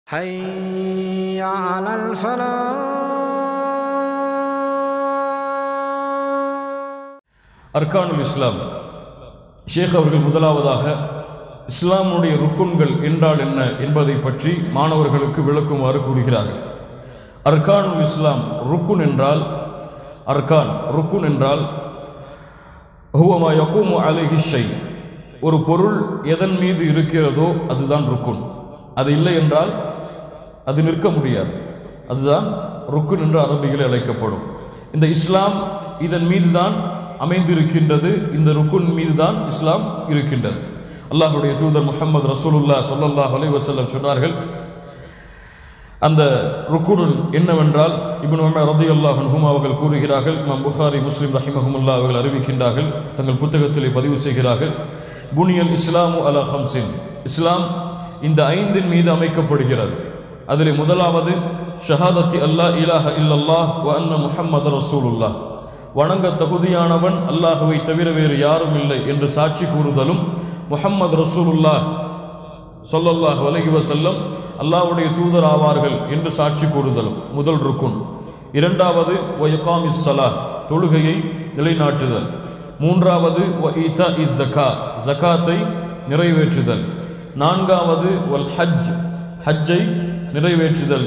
حي على الفلاح அர்கானுல் இஸ்லாம் ஷேக் அவர்கள் முதலாவதாக இஸ்லாமுடைய ருக்குன்கள் என்றால் என்ன என்பதை பற்றி மாணவர்களுக்கு விளக்குமாறு கூறுகிறார்கள் அர்கானுல் இஸ்லாம் ருக்குன் என்றால் அர்கான் ருக்குன் என்றால் ஹுவமா யகூமு அலைஹி ஷை ஒரு பொருள் எதன் மீது இருக்கிறதோ அதுதான் ருக்குன் அது இல்லை என்றால் அது நிற்க முடியாது அதுதான் ருக்குன் என்று அரபியில் அழைக்கப்படும் இந்த இஸ்லாம் இதன் மீதுதான் அமைந்திருக்கின்றது இந்த ருக்குன் மீதுதான் இஸ்லாம் இருக்கின்றது அல்லாஹ்வுடைய தூதர் முஹம்மது ரசூலுல்லா ஸல்லல்லாஹு அலைஹி வஸல்லம் சொன்னார்கள் அந்த ருக்குனுல் என்னவென்றால் இப்னு உமர் ரலியல்லாஹு அன்ஹும் அவர்கள் கூறுகிறார்கள் இமாம் புகாரி முஸ்லிம் ரஹிமஹுமுல்லா அவர்கள் அறிவிக்கின்றார்கள் தங்கள் புத்தகத்திலே பதிவு செய்கிறார்கள் புனியல் இஸ்லாமு அலா ஹம்சின் இஸ்லாம் இந்த ஐந்தின் மீது அமைக்கப்படுகிறது அதிலே முதலாவது ஷஹாதத்தி அல்லா இலாஹ இல்லல்லாஹ் வ அன்ன முஹம்மது ரசூலுல்லாஹ் வணங்க தகுதியானவன் அல்லாஹுவை தவிர வேறு யாரும் இல்லை என்று சாட்சி கூறுதலும் முஹம்மது ரசூலுல்லாஹ் சொல்லல்லாஹ் அலைஹி வஸல்லம் அல்லாஹ்வுடைய தூதர் ஆவார்கள் என்று சாட்சி கூறுதலும் முதல் ருக்குன் இரண்டாவது வயகாமிஸ் ஸலாஹ் தொழுகையை நிலைநாட்டுதல் மூன்றாவது வ ஈதா இஸ் ஜக்கா ஜகாத்தை நிறைவேற்றுதல் நான்காவது வல் ஹஜ் ஹஜ்ஜை நிறைவேற்றுதல்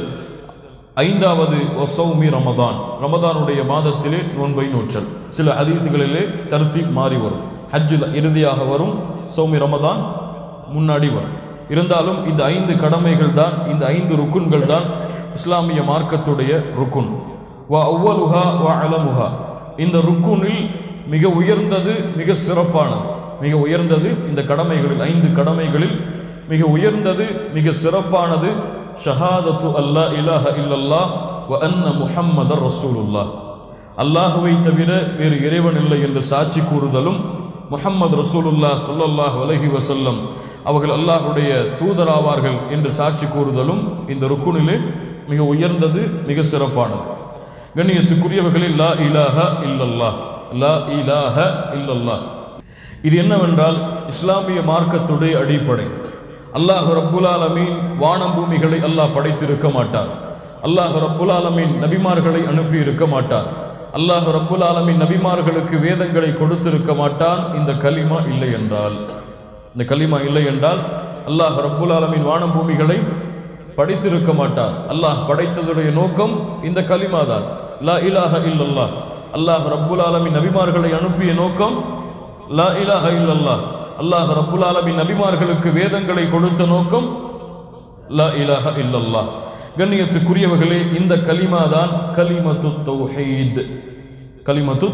ஐந்தாவது ஒசௌமி ரமதான் ரமதானுடைய மாதத்திலே நோன்பை நூற்றல் சில ஹதீதுகளிலே தர்த்தீப் மாறி வரும் ஹஜ்ஜில் இறுதியாக வரும் சௌமி ரமதான் முன்னாடி வரும் இருந்தாலும் இந்த ஐந்து கடமைகள் தான் இந்த ஐந்து ருக்குன்கள் தான் இஸ்லாமிய மார்க்கத்துடைய ருக்குன் வா அவ்வலுஹா வா அலமுஹா இந்த ருக்குனில் மிக உயர்ந்தது மிக சிறப்பானது மிக உயர்ந்தது இந்த கடமைகளில் ஐந்து கடமைகளில் மிக உயர்ந்தது மிக சிறப்பானது ஷஹாதத்து அல்லா இலாஹ இல்லல்லா வ அன்ன முஹம்மதர் ரசூலுல்லாஹ் அல்லாஹுவை தவிர வேறு இறைவன் இல்லை என்று சாட்சி கூறுதலும் முஹம்மது ரசூலுல்லா ஸல்லல்லாஹு அலைஹி வஸல்லம் அவர்கள் அல்லாஹ்வுடைய தூதராவார்கள் என்று சாட்சி கூறுதலும் இந்த ருக்குனிலே மிக உயர்ந்தது மிக சிறப்பானது கண்ணியத்துக்குரியவர்களில் லா இலாஹ இல்லல்லாஹ் லா இலாஹ இல்லல்லாஹ் இது என்னவென்றால் இஸ்லாமிய மார்க்கத்துடைய அடிப்படை அல்லாஹ் ரப்புல் ஆலமீன் வானம் பூமிகளை அல்லாஹ் படைத்திருக்க மாட்டார் அல்லாஹ் ரப்புல் ஆலமீன் நபிமார்களை அனுப்பி இருக்க மாட்டார் அல்லாஹ் ரப்புல் ஆலமீன் நபிமார்களுக்கு வேதங்களை கொடுத்திருக்க மாட்டான் இந்த கலிமா இல்லை என்றால் இந்த கலிமா இல்லை என்றால் அல்லாஹ் ரப்புல் ஆலமீன் வானம் பூமிகளை படைத்திருக்க மாட்டார் அல்லாஹ் படைத்ததுடைய நோக்கம் இந்த கலிமா தான் லா இலாஹ இல்லல்லாஹ் அல்லாஹ் ரப்புல் ஆலமீன் நபிமார்களை அனுப்பிய நோக்கம் லா இலாஹ இல்லல்லாஹ் அல்லாஹ் ரப்புல் ஆலமீன் நபிமார்களுக்கு வேதங்களை கொடுத்த நோக்கம் லா இலாஹ இல்லல்லாஹ் கண்ணியத்துக்குரியவர்களே இந்த கலிமா தான் கலிமத்து தௌஹீத் கலிமத்து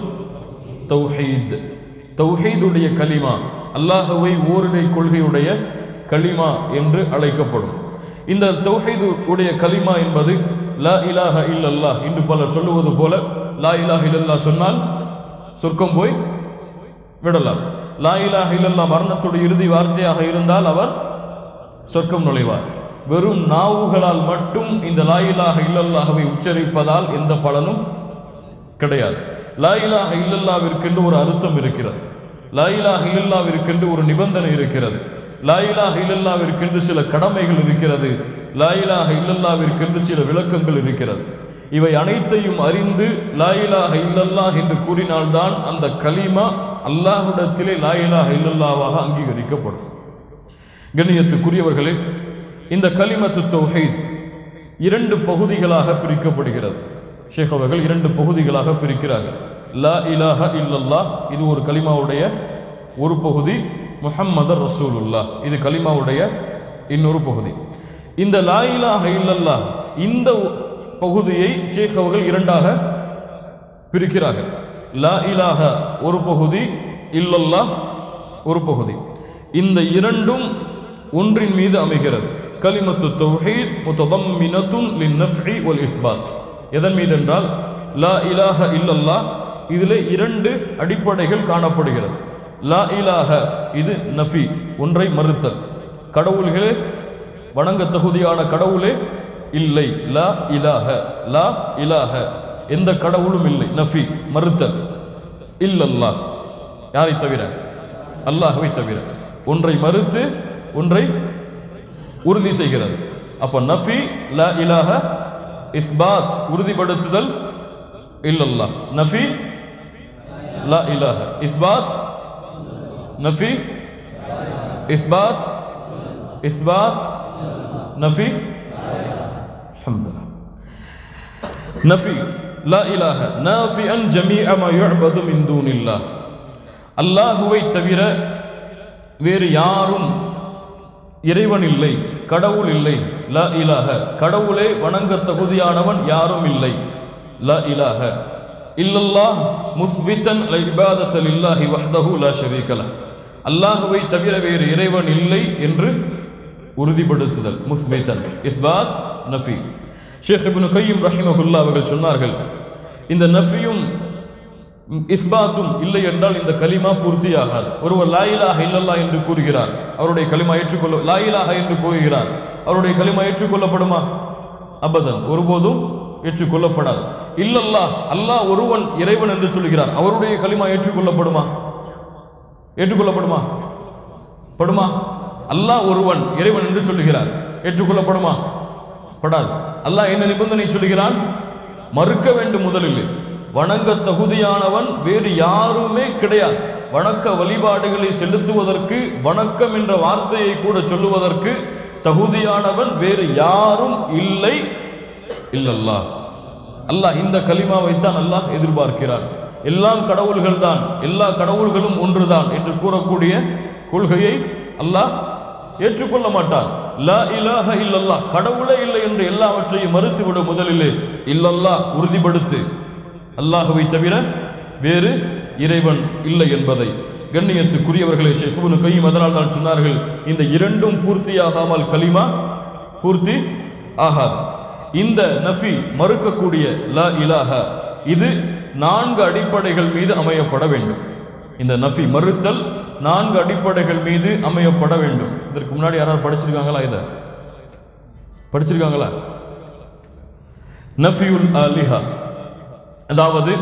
தௌஹீத் தௌஹீதுடைய கலிமா அல்லாஹுவை ஓரிடை கொள்கையுடைய கலிமா என்று அழைக்கப்படும் இந்த தௌஹீது உடைய கலிமா என்பது லா இலாஹ இல்லல்லாஹ் இன்று பலர் சொல்லுவது போல லா இலாஹ இல்லல்லாஹ் சொன்னால் சொர்க்கம் போய் விடலாம் லா இலாஹ இல்லல்லா மரணத்துடைய இறுதி வார்த்தையாக இருந்தால் அவர் சொர்க்கம் நுழைவார் வெறும் நாவுகளால் மட்டும் இந்த லா இலாஹ இல்லல்லாஹவை உச்சரிப்பதால் எந்த பலனும் கிடையாது லா இலாஹ இல்லல்லாவிற்கென்று ஒரு அர்த்தம் இருக்கிறது லா இலாஹ இல்லல்லாவிற்கென்று ஒரு நிபந்தனை இருக்கிறது லா இலாஹ இல்லல்லாவிற்கென்று சில கடமைகள் இருக்கிறது லா இலாஹ இல்லல்லாவிற்கென்று சில விளக்கங்கள் இருக்கிறது இவை அனைத்தையும் அறிந்து லா இலாஹ இல்லல்லாஹ் என்று கூறினால்தான் அந்த கலிமா அல்லாஹ்விடத்திலே லா இலாஹ இல்லல்லாவாக அங்கீகரிக்கப்படும் கண்ணியத்துக்குரியவர்களே இந்த கலிமத்து தௌஹீத் இரண்டு பகுதிகளாக பிரிக்கப்படுகிறது ஷேக் அவர்கள் இரண்டு பகுதிகளாக பிரிக்கிறார்கள் லா இலாஹ இல்லல்லாஹ் இது ஒரு கலிமாவுடைய ஒரு பகுதி முஹம்மது ரசூலுல்லாஹ் இது கலிமாவுடைய இன்னொரு பகுதி இந்த லா இலாஹ இல்லல்லாஹ் இந்த பகுதியை ஷேக் அவர்கள் இரண்டாக பிரிக்கிறார்கள் லா இலாஹ ஒரு பகுதி இல்லல்லாஹ் ஒரு பகுதி இந்த இரண்டும் ஒன்றின் மீது அமைகிறது கலிமத்து தௌஹீத் முத்ததம்மினத்துன் லின்னஃப்இ வல் இஸ்பாத் எதன் மீது என்றால் லா இலாஹ இல்லல்லாஹ் இதிலே இரண்டு அடிப்படைகள் காணப்படுகிறது லா இலாஹ இது நஃபி ஒன்றை மறுத்தல் கடவுள்களே வணங்க தகுதியான கடவுளே இல்லை லா இலாஹ லா இலாஹ எந்த கடவுளும் இல்லை நஃபி மறுத்தல் இல்லல்லாஹ் யாரை தவிர அல்லாஹ்வை தவிர ஒன்றை மறுத்து ஒன்றை உறுதி செய்கிறது அப்ப நஃபி லா இலாஹ இஸ்பாத் உறுதிப்படுத்துதல் இல்லல்லா நஃபி லா இலாஹ இஸ்பாத் நஃபி இஸ்பாத் இஸ்பாத் நஃபி அல்ஹம்துலில்லாஹ் நஃபி லா இலாஹ நாஃபிஅன் ஜமீஅ மா யுஅபது மின் தூனில்லாஹ் அல்லாஹுவை தவிர வேறு யாரும் இறைவன் இல்லை கடவுள் இல்லை லா இலாஹ கடவுளே வணங்க தகுதியானவன் யாரும் இல்லை லா இலாஹ இல்லல்லாஹ் முஸ்பித்தன் இபாதத் லில்லாஹி வஹ்தஹு லா ஷரீக லஹ் அல்லாஹுவை தவிர வேறு இறைவன் இல்லை என்று உறுதிப்படுத்துதல் முஸ்பித்தன் இஸ்பாத் நஃபி ஷேக் இப்னு கையும் ரஹிமஹுல்லா அவர்கள் சொன்னார்கள் இந்த நஃபியும் இஸ்பாத்தும் இல்லை என்றால் இந்த கலிமா பூர்த்தியாகாது ஒருவர் லாயிலாக இல்லல்லா என்று கூறுகிறார் அவருடைய கலிமா ஏற்றுக்கொள்ள லாயிலாக என்று கூறுகிறார் அவருடைய கலிமா ஏற்றுக்கொள்ளப்படுமா அபதன் ஒருபோதும் ஏற்றுக்கொள்ளப்படாது இல்லல்லா அல்லாஹ் ஒருவன் இறைவன் என்று சொல்கிறார் அவருடைய கலிமா ஏற்றுக்கொள்ளப்படுமா ஏற்றுக்கொள்ளப்படுமா படுமா அல்லாஹ் ஒருவன் இறைவன் என்று சொல்லுகிறார் ஏற்றுக்கொள்ளப்படுமா படாது அல்லாஹ் என்ன நிபந்தனை சொல்கிறான் மறுக்க வேண்டும் முதலில் வணங்க தகுதியானவன் வேறு யாருமே கிடையாது வணக்க வழிபாடுகளை செலுத்துவதற்கு வணக்கம் என்ற வார்த்தையை கூட சொல்லுவதற்கு தகுதியானவன் வேறு யாரும் இல்லை இல்லல்லா அல்லாஹ் இந்த கலிமாவைத்தான் அல்லாஹ் எதிர்பார்க்கிறான் எல்லாம் கடவுள்கள் தான் எல்லா கடவுள்களும் ஒன்றுதான் என்று கூறக்கூடிய கொள்கையை அல்லாஹ் ஏற்றுக்கொள்ள மாட்டான் லா இலாஹ இல்லல்லாஹ் கடவுளே இல்லை என்று எல்லாவற்றையும் மறுத்துவிட முதலிலே இல்லல்லாஹ் உறுதிப்படுத்து அல்லாஹுவை தவிர வேறு இறைவன் இல்லை என்பதை கண்ணியத்துக்குரியவர்களே ஷெஃபுனு கையும் அதனால் தான் சொன்னார்கள் இந்த இரண்டும் பூர்த்தியாகாமல் கலிமா பூர்த்தி ஆகாது இந்த நஃபி மறுக்கக்கூடிய லா இலாஹ இது நான்கு அடிப்படைகள் மீது அமையப்பட வேண்டும் இந்த நஃபி மறுத்தல் நான்கு அடிப்படைகள் மீது அமையப்பட வேண்டும் இதற்கு முன்னாடி யாராவது படிச்சிருக்காங்களா இத படிச்சிருக்காங்களா நஃபியுல் ஆலிஹா அதாவது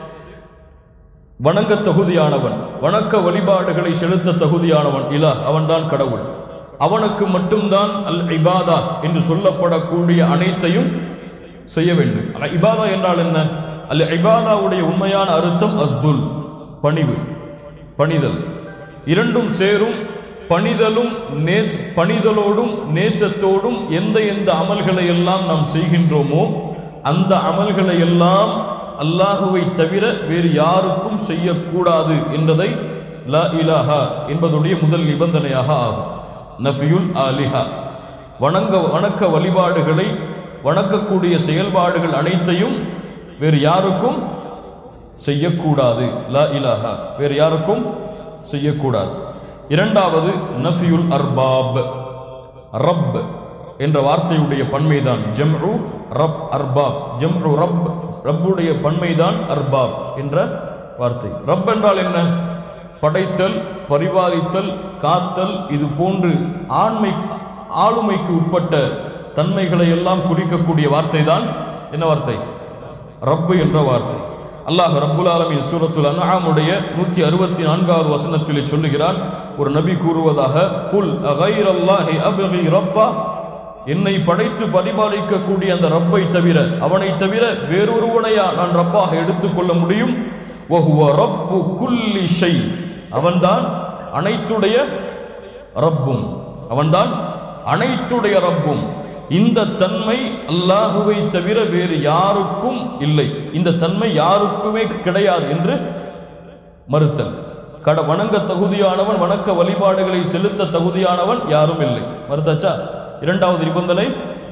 வணங்க தகுதியானவன் வணக்க வழிபாடுகளை செலுத்த தகுதியானவன் இலா அவன்தான் கடவுள் அவனுக்கு மட்டும்தான் அல் இபாதா என்று சொல்லப்படக்கூடிய அனைத்தையும் செய்ய வேண்டும் அல் இபாதா என்றால் என்ன அல் இபாதாவுடைய உண்மையான அர்த்தம் அத்துல் பணிவு பணிதல் இரண்டும் சேரும் பணிதலும் நேஸ் பணிதலோடும் நேசத்தோடும் எந்த எந்த அமல்களை எல்லாம் நாம் செய்கின்றோமோ அந்த அமல்களை எல்லாம் அல்லாஹுவை தவிர வேறு யாருக்கும் செய்யக்கூடாது என்பதை லா இலாஹா என்பதுடைய முதல் நிபந்தனையாக ஆகும் நஃபியுல் ஆலிஹா வணங்க வணக்க வழிபாடுகளை வணக்கக்கூடிய செயல்பாடுகள் அனைத்தையும் வேறு யாருக்கும் செய்யக்கூடாது லா இலாஹா வேறு யாருக்கும் செய்யக்கூடாது இரண்டாவது நஃபியுல் அர்பாப் ரப் என்ற வார்த்தையுடைய பன்மைதான் ஜம்ரு ரப் அர்பாப் ஜம்ரு ரப் ரப்புடைய பன்மைதான் அர்பாப் என்ற வார்த்தை ரப் என்றால் என்ன படைத்தல் பரிபாலித்தல் காத்தல் இது போன்று ஆண்மை ஆளுமைக்கு உட்பட்ட தன்மைகளை எல்லாம் குறிக்கக்கூடிய வார்த்தை தான் என்ன வார்த்தை ரப்பு என்ற வார்த்தை அல்லாஹ் ரப்புல் ஆலமின் சூரத்துல் அன்ஆமுடைய நூற்றி அறுபத்தி நான்காவது வசனத்திலே சொல்லுகிறான் ஒரு நபி கூறுவதாக குல் அகைரல்லாஹி அபகி ரப்பா என்னை படைத்து பரிபாலிக்கக்கூடிய அந்த ரப்பை தவிர அவனை தவிர வேறொருவனையா நான் ரப்பாக எடுத்துக்கொள்ள முடியும் வஹுவ ரப்பு குல்லி ஷை அவன்தான் அனைத்துடைய ரப்பும் அவன்தான் அனைத்துடைய ரப்பும் இந்த தன்மை அல்லாஹுவை தவிர வேறு யாருக்கும் இல்லை இந்த தன்மை யாருக்குமே கிடையாது என்று மறுத்தல் கட வணங்க தகுதியானவன் வணக்க வழிபாடுகளை செலுத்த தகுதியானவன் யாரும் இல்லை மறுத்தாச்சா இரண்டாவது நிபந்தனை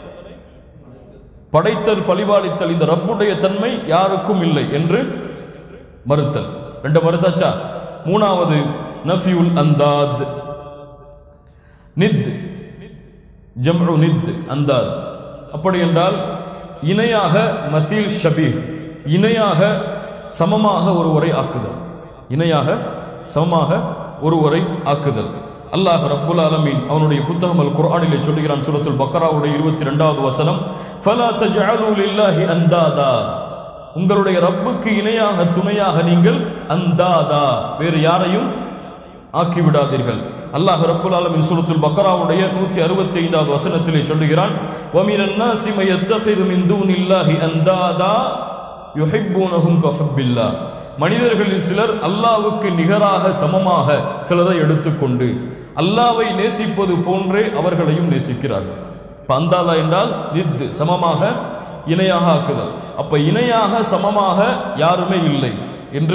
படைத்தல் பழிபாலித்தல் இந்த ரப்புடைய தன்மை யாருக்கும் இல்லை என்று மறுத்தல் ரெண்டு மறுத்தாச்சா மூணாவது நஃபியுல் அந்தாத் நித் ஜம்ரு நித் அந்தாத் அப்படி என்றால் இணையாக மசீல் ஷபீர் இணையாக சமமாக ஒருவரை ஆக்குதல் இணையாக சமமாக ஒருவரை ஆக்குதல் அல்லாஹ் ரப்புல் ஆலமீன் அவனுடைய புத்தகம் அல் குர்ஆனிலே சொல்லுகிறான் சூரத்துல் பக்கராவுடைய இருபத்தி ரெண்டாவது வசனம் ஃபலா தஜ்அலூ லில்லாஹி அந்தாதா உங்களுடைய ரப்புக்கு இணையாக துணையாக நீங்கள் அந்தாதா வேறு யாரையும் ஆக்கி விடாதீர்கள் அல்லாஹ் ரப்புல் ஆலமின் சூரத்துல் பக்ராவுடைய நூற்றி அறுபத்தி ஐந்தாவது வசனத்திலே சொல்லுகிறான் وَمِنَ النَّاسِ مَن يَتَّخِذُ مِن دُونِ اللَّهِ أَندَادًا يُحِبُّونَهُمْ كَحُبِّ اللَّهِ மனிதர்களில் சிலர் அல்லாஹ்வுக்கு நிகராக சமமாக சிலரை எடுத்துக்கொண்டு அல்லாவை நேசிப்பது போன்றே அவர்களையும் நேசிக்கிறார்கள் இப்ப அந்தாதா என்றால் நித்து சமமாக இணையாக ஆக்குதல் அப்ப இணையாக சமமாக யாருமே இல்லை என்று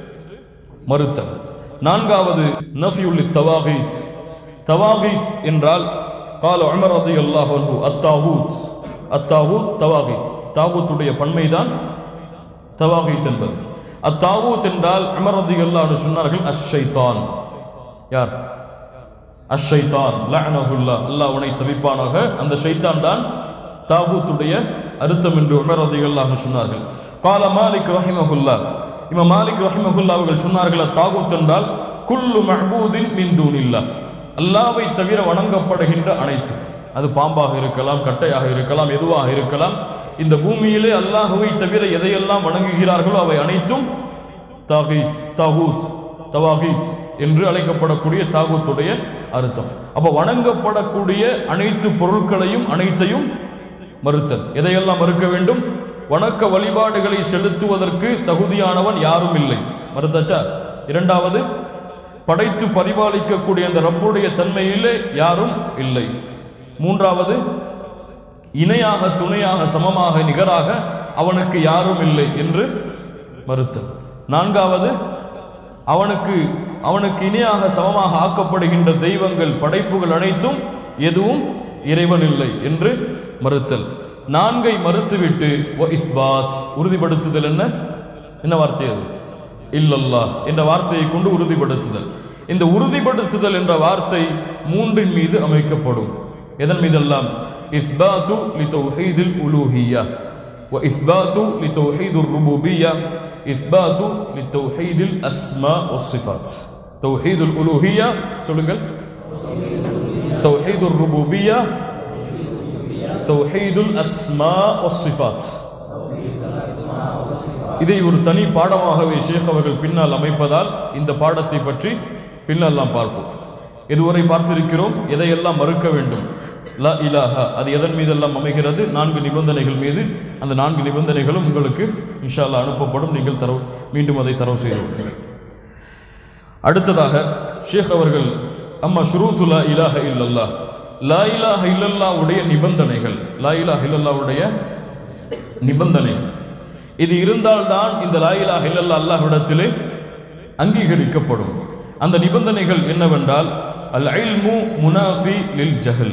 மறுத்தல் நான்காவது நஃபியுல் தவாகீத் தவாகீத் என்றால் கால உமர் ரலியல்லாஹு அன்ஹு அத்தாவூத் அத்தாவூத் தவாகீத் தாவூத்துடைய பன்மைதான் தவாகீத் என்பது அத்தாவூத் என்றால் உமர் ரலியல்லாஹு அன்ஹு சொன்னார்கள் அஷ்ஷைத்தான் யார் அஷ்ஷைத்தான் லஅனஹுல்லா அல்லாஹ் உனை சபிப்பானாக அந்த ஷைத்தான் தான் தாகூத்துடைய அர்த்தம் என்று உமர் ரலியல்லாஹு அன்ஹு சொன்னார்கள் கால மாலிக் ரஹிமஹுல்லா இமாம் மாலிக் ரஹிமஹுல்லா அவர்கள் சொன்னார்கள் தாகூத் என்றால் குல்லு மஹ்பூதின் மின் தூனில்லா அல்லாவை தவிர வணங்கப்படுகின்ற அனைத்து அது பாம்பாக இருக்கலாம் கட்டையாக இருக்கலாம் எதுவாக இருக்கலாம் இந்த பூமியிலே அல்லாஹுவை தவிர எதையெல்லாம் வணங்குகிறார்களோ அவை அனைத்தும் தாகீத் தாகூத் தவாகீத் என்று அழைக்கப்படக்கூடிய தாகூத்துடைய அர்த்தம் அப்ப வணங்கப்படக்கூடிய அனைத்து பொருட்களையும் அனைத்தையும் மறுத்தல் எதையெல்லாம் மறுக்க வேண்டும் வணக்க வழிபாடுகளை செலுத்துவதற்கு தகுதியானவன் யாரும் இல்லை மறுத்தாச்சா இரண்டாவது படைத்து பரிபாலிக்கக்கூடிய அந்த ரப்புடைய தன்மையிலே யாரும் இல்லை மூன்றாவது இணையாக துணையாக சமமாக நிகராக அவனுக்கு யாரும் இல்லை என்று மறுத்தல் நான்காவது அவனுக்கு அவனுக்கு இணையாக சமமாக ஆக்கப்படுகின்ற தெய்வங்கள் படைப்புகள் அனைத்தும் எதுவும் இறைவன் இல்லை என்று மறுத்தல் நான்கை மறுத்துவிட்டு வ இஸ்பாத் உறுதிப்படுத்துதல் என்ன என்ன வார்த்தை அது இல்லல்லா என்ற வார்த்தையை கொண்டு உறுதிப்படுத்துதல் இந்த உறுதிப்படுத்துதல் என்ற வார்த்தை மூன்றின் மீது அமைக்கப்படும் எதன் மீதெல்லாம் இஸ்பாத்து லி தௌஹீதில் உலூஹியா வ இஸ்பாத்து லி தௌஹீதுர் ருபூபியா இஸ்பாத்து லி தௌஹீதில் அஸ்மா வஸ்ஸிஃபாத் தௌஹீதுல் உலூஹியா சொல்லுங்கள் தௌஹீதுர் ருபூபியா தௌஹீதுல் அஸ்மா வஸ்ஸிஃபாத் இதை ஒரு தனி பாடமாகவே ஷேக் அவர்கள் பின்னால் அமைப்பதால் இந்த பாடத்தை பற்றி பின்னால் நாம் பார்ப்போம் இதுவரை பார்த்திருக்கிறோம் எதையெல்லாம் மறுக்க வேண்டும் லா இலாஹா அது எதன் மீதெல்லாம் அமைகிறது நான்கு நிபந்தனைகள் மீது அந்த நான்கு நிபந்தனைகளும் உங்களுக்கு இன்ஷா அல்லாஹ் அனுப்பப்படும் நீங்கள் தரவு மீண்டும் அதை தரவு செய்து கொள்ளுங்கள் அடுத்ததாக ஷேக் அவர்கள் அம்மா ஷுரூத்து லா இலாஹ இல்லல்லா லா இலாஹ இல்லல்லாவுடைய நிபந்தனைகள் லா இலாஹ இல்லல்லாவுடைய நிபந்தனைகள் இது இருந்தால்தான் இந்த லா இலாஹ இல்லல்லா அல்லாஹ்விடத்திலே அங்கீகரிக்கப்படும் அந்த நிபந்தனைகள் என்னவென்றால் அல் இல்மு முனாஃபி லில் ஜஹல்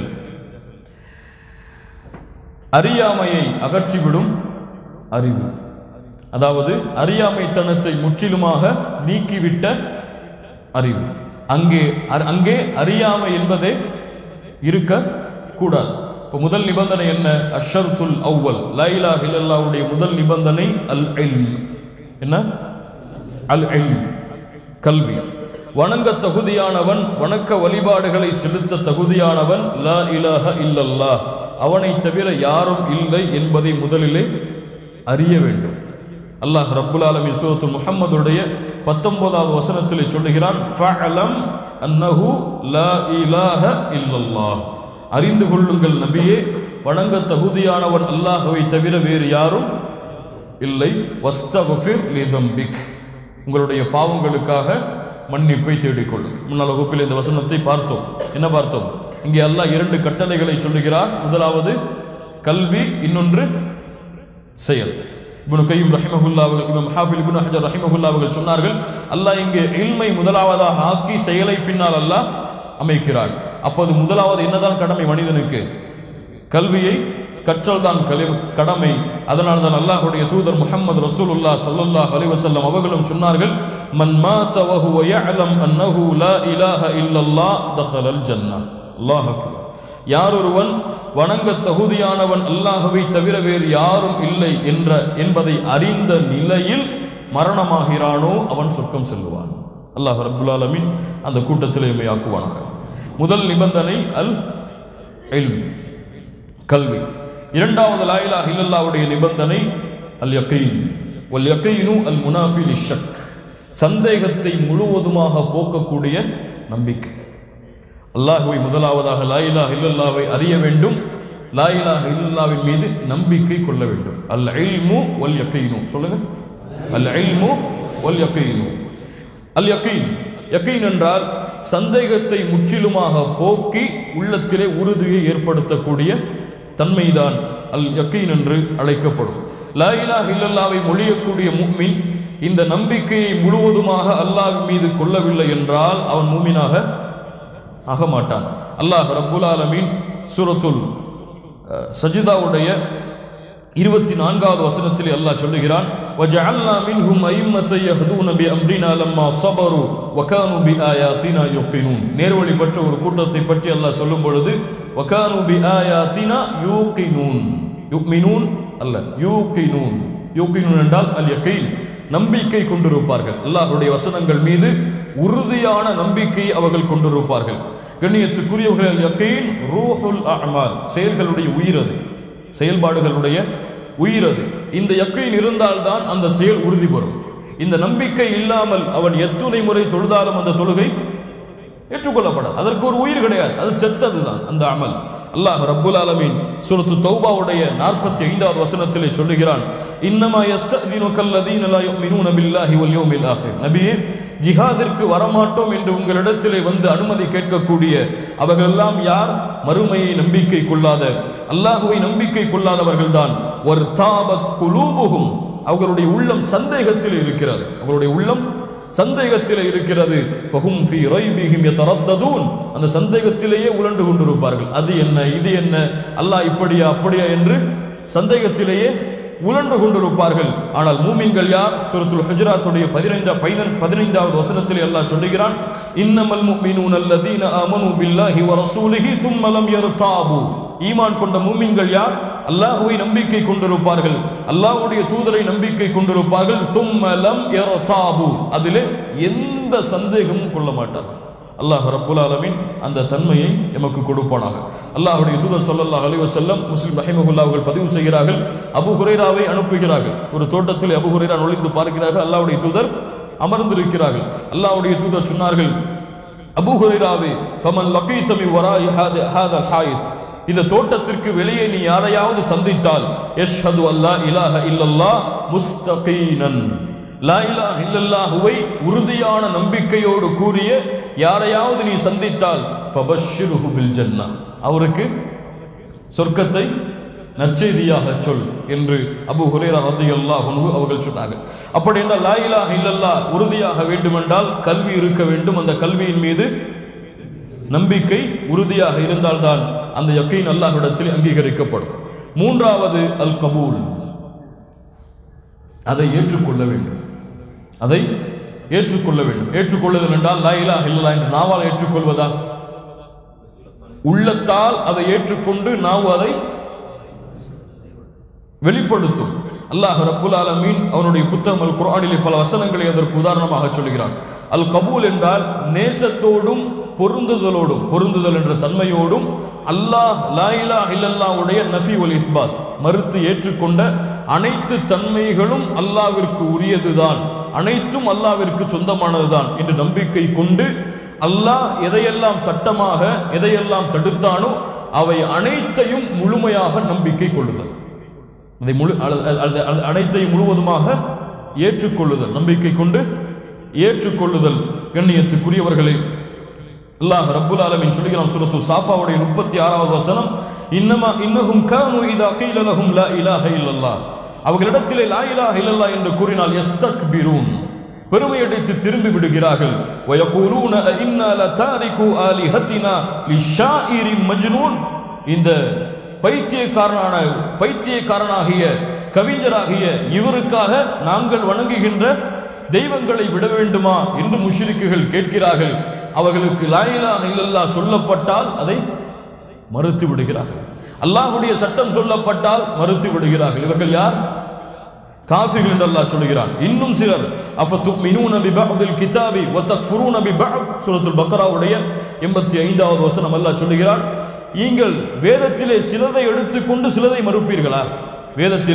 அறியாமையை அகற்றிவிடும் அறிவு அதாவது அறியாமைத்தனத்தை முற்றிலுமாக நீக்கிவிட்ட அறிவு அங்கே அ- அங்கே அறியாமை என்பதே இருக்க கூடாது இப்போ முதல் நிபந்தனை என்ன அஷர்துல் அவ்வல் லைலா ஹிலல்லாவுடைய முதல் நிபந்தனை அல் இல்ம் என்ன அல் இல்ம் கல்வி வணங்க தகுதியானவன் வணக்க வழிபாடுகளை செலுத்த தகுதியானவன் லா இலாஹ இல்லல்லாஹ் அவனை தவிர யாரும் இல்லை என்பதை முதலிலே அறிய வேண்டும் அல்லாஹ் ரப்புல் ஆலமீன் சூரத்து முஹம்மதுடைய பத்தொன்பதாவது வசனத்திலே சொல்லுகிறான் ஃபஅலம் அன்னஹு லா இலாஹ இல்லல்லாஹ் அறிந்து கொள்ளுங்கள் நபியே வணங்க தகுதியானவன் அல்லாஹ்வை தவிர வேறு யாரும் இல்லை வஸ்தகுஃபிர் லிதம்பிக் உங்களுடைய பாவங்களுக்காக மன்னிப்பை தேடிக்கொள்ளும் முன்னால் வகுப்பில் இந்த வசனத்தை பார்த்தோம் என்ன பார்த்தோம் இங்கே அல்லாஹ் இரண்டு கட்டளைகளை சொல்லுகிறார் முதலாவது கல்வி இன்னொன்று செயல் இப்னு கையும் ரஹிமஹுல்லா அவர்கள் இமாம் ஹாஃபில் இப்னு ஹஜர் ரஹிமஹுல்லா அவர்கள் சொன்னார்கள் அல்லாஹ் இங்கே இல்மை முதலாவதாக ஆக்கி செயலை பின்னால் அல்லாஹ் அமைக்கிறார் அப்போது முதலாவது என்னதான் கடமை மனிதனுக்கு கல்வியை கற்றல் தான் கடமை அதனால் தான் அல்லாஹ்வுடைய தூதர் முஹம்மது ரசூலுல்லாஹ் ஸல்லல்லாஹு அலைஹி வஸல்லம் அவர்களும் சொன்னார்கள் மன் மாத வஹுவ யஅலம் அன்னஹு லா இலாஹ இல்லல்லாஹ் தஹலல் ஜன்னah அல்லாஹ் அக்பர் யார் ஒருவன் வணங்க தகுதியானவன் அல்லாஹ்வை தவிர வேறு யாரும் இல்லை என்ற என்பதை அறிந்த நிலையில் மரணமாகிறானோ அவன் சொர்க்கம் செல்லுவான் அல்லாஹ் ரப்புல் ஆலமீன் அந்த கூட்டத்தில் எம்மையாக்குவானாக முதல் நிபந்தனை அல் இல்ம் கல்வி இரண்டாவது லா இலாஹ இல்லல்லாஹ்வுடைய நிபந்தனை அல் யகீன் வல் யகீனு அல் முனாஃபி லிஷக் சந்தேகத்தை முழுவதுமாக போக்கக்கூடிய நம்பிக்கை அல்லாஹுவை முதலாவதாக லாயிலாக இல்லல்லாவை அறிய வேண்டும் லாயிலாக இல்லல்லாவின் மீது நம்பிக்கை கொள்ள வேண்டும் அல் இல்மு வல் யக்கீனு சொல்லுங்க அல் இல்மு வல் யக்கீனு அல் யக்கீன் யக்கீன் என்றால் சந்தேகத்தை முற்றிலுமாக போக்கி உள்ளத்திலே உறுதியை ஏற்படுத்தக்கூடிய தன்மைதான் அல் யக்கீன் என்று அழைக்கப்படும் லா இலாஹ இல்லல்லாவை மொழியக்கூடிய முக்மின் இந்த நம்பிக்கையை முழுவதுமாக அல்லாஹ்வின் மீது கொள்ளவில்லை என்றால் அவன் மூமினாக ஆக மாட்டான் அல்லாஹ் ரப்புல் ஆலமீன் சூரத்துல் அஹ், சஜிதாவுடைய இருபத்தி நான்காவது வசனத்தில் அல்லாஹ் சொல்லுகிறான் وَجَعَلْنَا مِنْهُمْ أَئِمَّةً يَهْدُونَ بِأَمْرِنَا لَمَّا صَبَرُوا وَكَانُوا بِآيَاتِنَا يُوقِنُونَ நேர்வழி பெற்ற ஒரு கூட்டத்தை பற்றி அல்லாஹ் சொல்லும் பொழுது وَكَانُوا بِآيَاتِنَا يُوقِنُونَ யுக்மினூன் அல்ல யூகினூன் யூகினூன் என்றால் அல் யகீன் நம்பிக்கை கொண்டிருப்பார்கள் அல்லாஹ்வுடைய வசனங்கள் மீது உறுதியான நம்பிக்கை அவர்கள் கொண்டிருப்பார்கள் கண்ணியத்துக்குரியவர்கள் யகீன் ரூஹுல் அமால் செயல்களுடைய உயிர் அது செயல்பாடுகளுடைய உயிர் அது இந்த யக்கீன் இருந்தால்தான் அந்த செயல் உறுதி பெறும் இந்த நம்பிக்கை இல்லாமல் அவன் எத்துணை முறை தொழுதாலும் அந்த தொழுகை ஏற்றுக்கொள்ளப்படாது அதற்கு ஒரு உயிர் கிடையாது அது செத்ததுதான் அந்த அமல் அல்லாஹ் ரப்புல் ஆலமீன் சூரத்து தௌபாவுடைய நாற்பத்தி ஐந்தாவது வசனத்திலே சொல்லுகிறான் இன்னமா யஸ்தீனுக்கல்லதீன லா யுமினூன பில்லாஹி வல் யௌமில் ஆகிர் நபியே ஜிஹாதிற்கு வரமாட்டோம் என்று உங்களிடத்திலே வந்து அனுமதி கேட்கக்கூடிய அவர்கள் எல்லாம் யார் மறுமையை நம்பிக்கை கொள்ளாத அல்லாஹுவை நம்பிக்கை கொள்ளாதவர்கள்தான் ஒரு தாபத் குலூபுகும் அவர்களுடைய உள்ளம் சந்தேகத்தில் இருக்கிறது அவர்களுடைய உள்ளம் சந்தேகத்திலே இருக்கிறது ஃபஹும் ஃபீ ரைபிஹிம் யதரத்ததூன் அந்த சந்தேகத்திலேயே உழண்டு கொண்டிருப்பார்கள் அது என்ன இது என்ன அல்லாஹ் இப்படியா அப்படியா என்று சந்தேகத்திலேயே உழண்டு கொண்டிருப்பார்கள் ஆனால் மூமின்கள் யார் சூரத்துல் ஹுஜராத்துடைய பதினைந்தா பதினைந்தாவது வசனத்திலே அல்லாஹ் சொல்லுகிறான் இன்னமல் முஃமினூன அல்லதீன ஆமனு பில்லாஹி வ ரசூலிஹி ثم لم يرتابوا ஈமான் கொண்ட மூமின்கள் யார் அல்லாஹுவை நம்பிக்கை கொண்டிருப்பார்கள் அல்லாஹ்வுடைய தூதரை நம்பிக்கை கொண்டிருப்பார்கள் ثم لم يرتابوا அதிலே எந்த சந்தேகமும் கொள்ள மாட்டார்கள் அல்லாஹ் ரப்புல் ஆலமீன் அந்த தன்மையை எமக்கு கொடுப்பானாக அல்லாஹ்வுடைய தூதர் ஸல்லல்லாஹு அலைஹி வஸல்லம் முஸ்லிம் ரஹிமஹுல்லாஹ் அவர்கள் பதிவு செய்கிறார்கள் அபூ ஹுரைராவை அனுப்புகிறார்கள் ஒரு தோட்டத்தில் அபூ ஹுரைரா நுழைந்து பார்க்கிறார்கள் அல்லாஹ்வுடைய தூதர் அமர்ந்திருக்கிறார்கள் அல்லாஹ்வுடைய தூதர் சொன்னார்கள் அபூ ஹுரைராவே ஃபமன் லகீத மின் வராய் ஹாத ஹாதல் ஹாயித் இந்த தோட்டத்திற்கு வெளியே நீ யாரையாவது சந்தித்தால் யஷ்ஹது அல்லா இலாஹ இல்லல்லாஹ் முஸ்தகீனன் லா இலாஹ இல்லல்லாஹுவை உறுதியான நம்பிக்கையோடு கூறிய யாரையாவது நீ சந்தித்தால் ஃபபஷ்ஷிருஹு பில் ஜன்னah அவருக்கு சொர்க்கத்தை நற்செய்தியாக சொல் என்று அபு ஹுரேரா ரலியல்லாஹு அன்ஹு அவர்கள் சொன்னார்கள் அப்படி என்றால் லா இலாஹ இல்லல்லாஹ் உறுதியாக வேண்டுமென்றால் கல்வி இருக்க வேண்டும் அந்த கல்வியின் மீது நம்பிக்கை உறுதியாக இருந்தால்தான் அந்த யக்கீன் அல்லாஹ்விடத்தில் அங்கீகரிக்கப்படும் மூன்றாவது அல் கபூல் அதை ஏற்றுக்கொள்ள வேண்டும் அதை ஏற்றுக்கொள்ள வேண்டும் ஏற்றுக்கொள்ளுதல் என்றால் லா இலாஹ இல்லல்லாஹ் என்று நாவால் ஏற்றுக்கொள்வதா உள்ளத்தால் அதை ஏற்றுக்கொண்டு நாவு அதை வெளிப்படுத்தும் அல்லாஹ் ரப்புல் ஆலமீன் அவனுடைய புத்தகம் அல் குர்ஆனிலே பல வசனங்களை அதற்கு உதாரணமாக சொல்கிறான் அல் கபூல் என்றால் நேசத்தோடும் பொருந்துதலோடும் பொருந்துதல் என்ற தன்மையோடும் அல்லாஹ் லா இலாஹ இல்லல்லாஹ்வுடைய நஃபி வல் இஸ்பாத் மறுத்து ஏற்றுக்கொண்ட அனைத்து தன்மைகளும் அல்லாவிற்கு உரியதுதான் அனைத்தும் அல்லாவிற்கு சொந்தமானதுதான் என்று நம்பிக்கை கொண்டு அல்லாஹ் எதையெல்லாம் சட்டமாக எதையெல்லாம் தடுத்தானோ அவை அனைத்தையும் முழுமையாக நம்பிக்கை கொள்ளுதல் அதை முழு அல்லது- அல்லது- அல்லது அனைத்தையும் முழுவதுமாக ஏற்றுக்கொள்ளுதல் நம்பிக்கை கொண்டு ஏற்றுக்கொள்ளுதல் கண்ணியத்துக்குரியவர்களே அல்லாஹ் ரப்புல் ஆலமீன் சொல்கிறான் சூரத்து சாஃபாவுடைய முப்பத்தி ஆறாவது வசனம் இன்னமா இன்னஹும் கானு இதா கீல லஹும் லா இலாஹ இல்லல்லாஹ் அவர்களிடத்திலே லா இலாஹ இல்லல்லாஹ் என்று கூறினால் யஸ்தக்பிரூன் பெருமையடித்து திரும்பி விடுகிறார்கள் வயகூலூன இன்னா லதாரிகு ஆலிஹத்தினா லிஷாயிரின் மஜ்னூன் இந்த பைத்தியக்காரனான பைத்தியக்காரனாகிய கவிஞராகிய இவருக்காக நாங்கள் வணங்குகின்ற தெய்வங்களை விட வேண்டுமா என்று முஷ்ரிக்குகள் கேட்கிறார்கள் அவர்களுக்கு லாயிலாக இல்லல்லாஹ் சொல்லப்பட்டால் அதை மறுத்து விடுகிறார்கள் அல்லாஹ்வுடைய சட்டம் சொல்லப்பட்டால் மறுத்து விடுகிறார்கள் இவர்கள் யார் காஃபிர்கள் என்று அல்லாஹ் சொல்கிறான் இன்னும் சிலர் அஃபத்துமினூன பிபஅதில் கிதாபி வ தக்ஃபுரூன பிபஅத் சூரத்துல் பக்ராவுடைய 85வது வசனம் அல்லாஹ் சொல்கிறான் நீங்கள் வேதத்திலே சிலதை எடுத்துக்கொண்டு சிலதை மறுப்பீர்களா வேதத்திலே